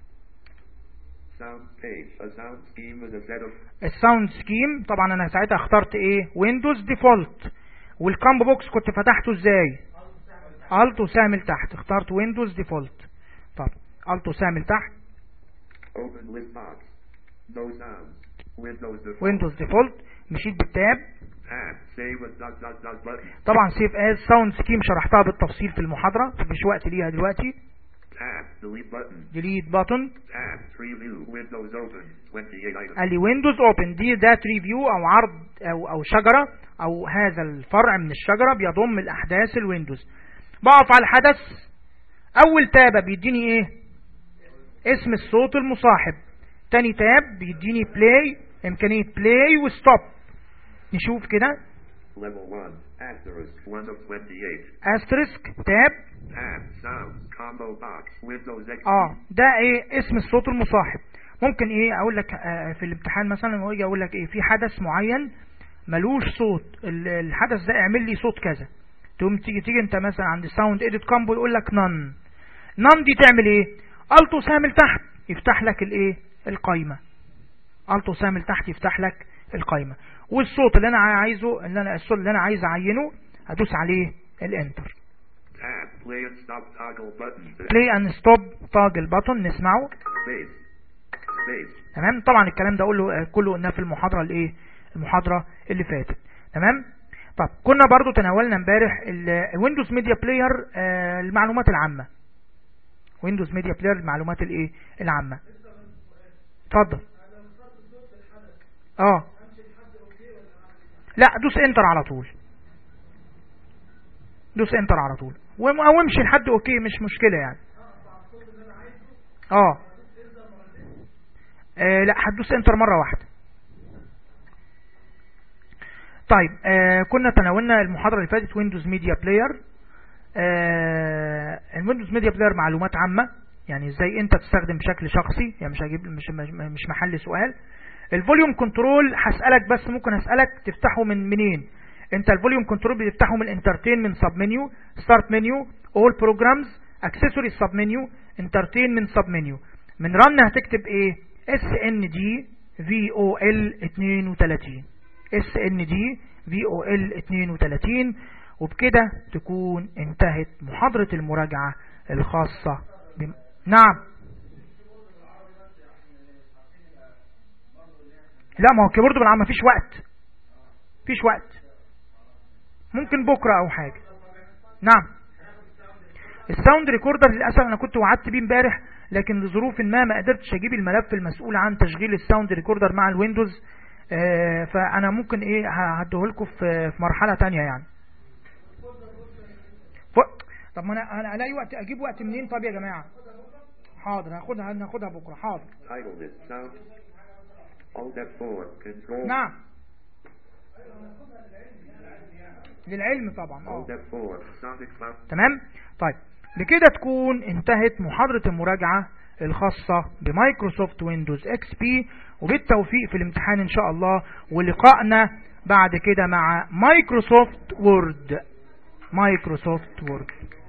Sound page. A sound scheme is a set of الساوند سكيم طبعا انا ساعتها اخترت ايه ويندوز ديفولت والكامب بوكس كنت فتحته ازاي التو سامل تحت اخترت ويندوز ديفولت طب التو سامل تحت open list box. No sounds. Windows default. ويندوز ديفولت مشيت بالتاب Tab. Save a dot dot dot button. طبعا سيف از ساوند سكيم شرحتها بالتفصيل في المحاضرة مش وقت ليها دلوقتي Tab. Delete button. ديليت باتون Tab. Preview. Windows open. 28 items. قال لي ويندوز اوبن دي ده ريفيو او عرض او او شجره او هذا الفرع من الشجره بيضم الاحداث الويندوز بقف على الحدث اول تابه بيديني ايه اسم الصوت المصاحب تاني تاب بيديني بلاي امكانيه بلاي وستوب نشوف كده Level 1. Asterisk. 1 of 28. استرسك تاب Tab. Sounds. Combo box. Windows XP. اه ده ايه اسم الصوت المصاحب ممكن ايه اقول لك آه، في الامتحان مثلا واجي اقول لك ايه في حدث معين ملوش صوت ال- الحدث ده اعمل لي صوت كذا تقوم تيجي تيجي انت مثلا عند ساوند اديت كامبو يقول لك نون نون دي تعمل ايه التو سامل تحت يفتح لك الايه القايمه التو سامل تحت يفتح لك القايمه والصوت اللي انا عايزه اللي انا الصوت اللي انا عايز اعينه هدوس عليه الانتر Tab. Play and stop toggle button. بلاي اند ستوب تاجل باتون نسمعه Space. Space. تمام طبعا الكلام ده كله كله قلناه في المحاضره الايه المحاضره اللي فاتت تمام طب كنا برضو تناولنا امبارح الويندوز ميديا بلاير المعلومات العامه ويندوز ميديا بلاير المعلومات الايه العامه اتفضل اه لا دوس انتر على طول دوس انتر على طول وم- او امشي لحد اوكي مش مشكله يعني اه آه لا هتدوس انتر مرة واحدة طيب آه كنا تناولنا المحاضرة اللي فاتت ويندوز ميديا بلاير آه الويندوز ميديا بلاير معلومات عامة يعني ازاي انت تستخدم بشكل شخصي يعني مش هجيب مش مش- مش محل سؤال الفوليوم كنترول هسألك بس ممكن اسألك تفتحه من منين انت الفوليوم كنترول بتفتحه من انترتينمنت سب منيو ستارت منيو اول بروجرامز اكسسوري سب منيو انترتينمنت سب منيو من رن هتكتب ايه اس ان دي في او ال 32 اس ان دي في او ال 32 وبكده تكون انتهت محاضرة المراجعة الخاصة بم... نعم لا ما هو الكيبورد بالعام مفيش وقت مفيش وقت ممكن بكرة او حاجة نعم الساوند ريكوردر للاسف انا كنت وعدت بيه امبارح لكن لظروف ما ما قدرتش اجيب الملف المسؤول عن تشغيل الساوند ريكوردر مع الويندوز آه، فانا ممكن ايه هديه لكم في في مرحله تانية يعني ف- طب ما انا انا الاقي وقت اجيب وقت منين طب يا جماعه حاضر هاخدها هاخدها بكره حاضر Title this. Sound. Alt F4. Control. نعم للعلم طبعا اه Alt F4. Sonic Cloud. تمام طيب بكده تكون انتهت محاضرة المراجعة الخاصة بمايكروسوفت ويندوز اكس بي وبالتوفيق في الامتحان ان شاء الله ولقائنا بعد كده مع مايكروسوفت وورد مايكروسوفت وورد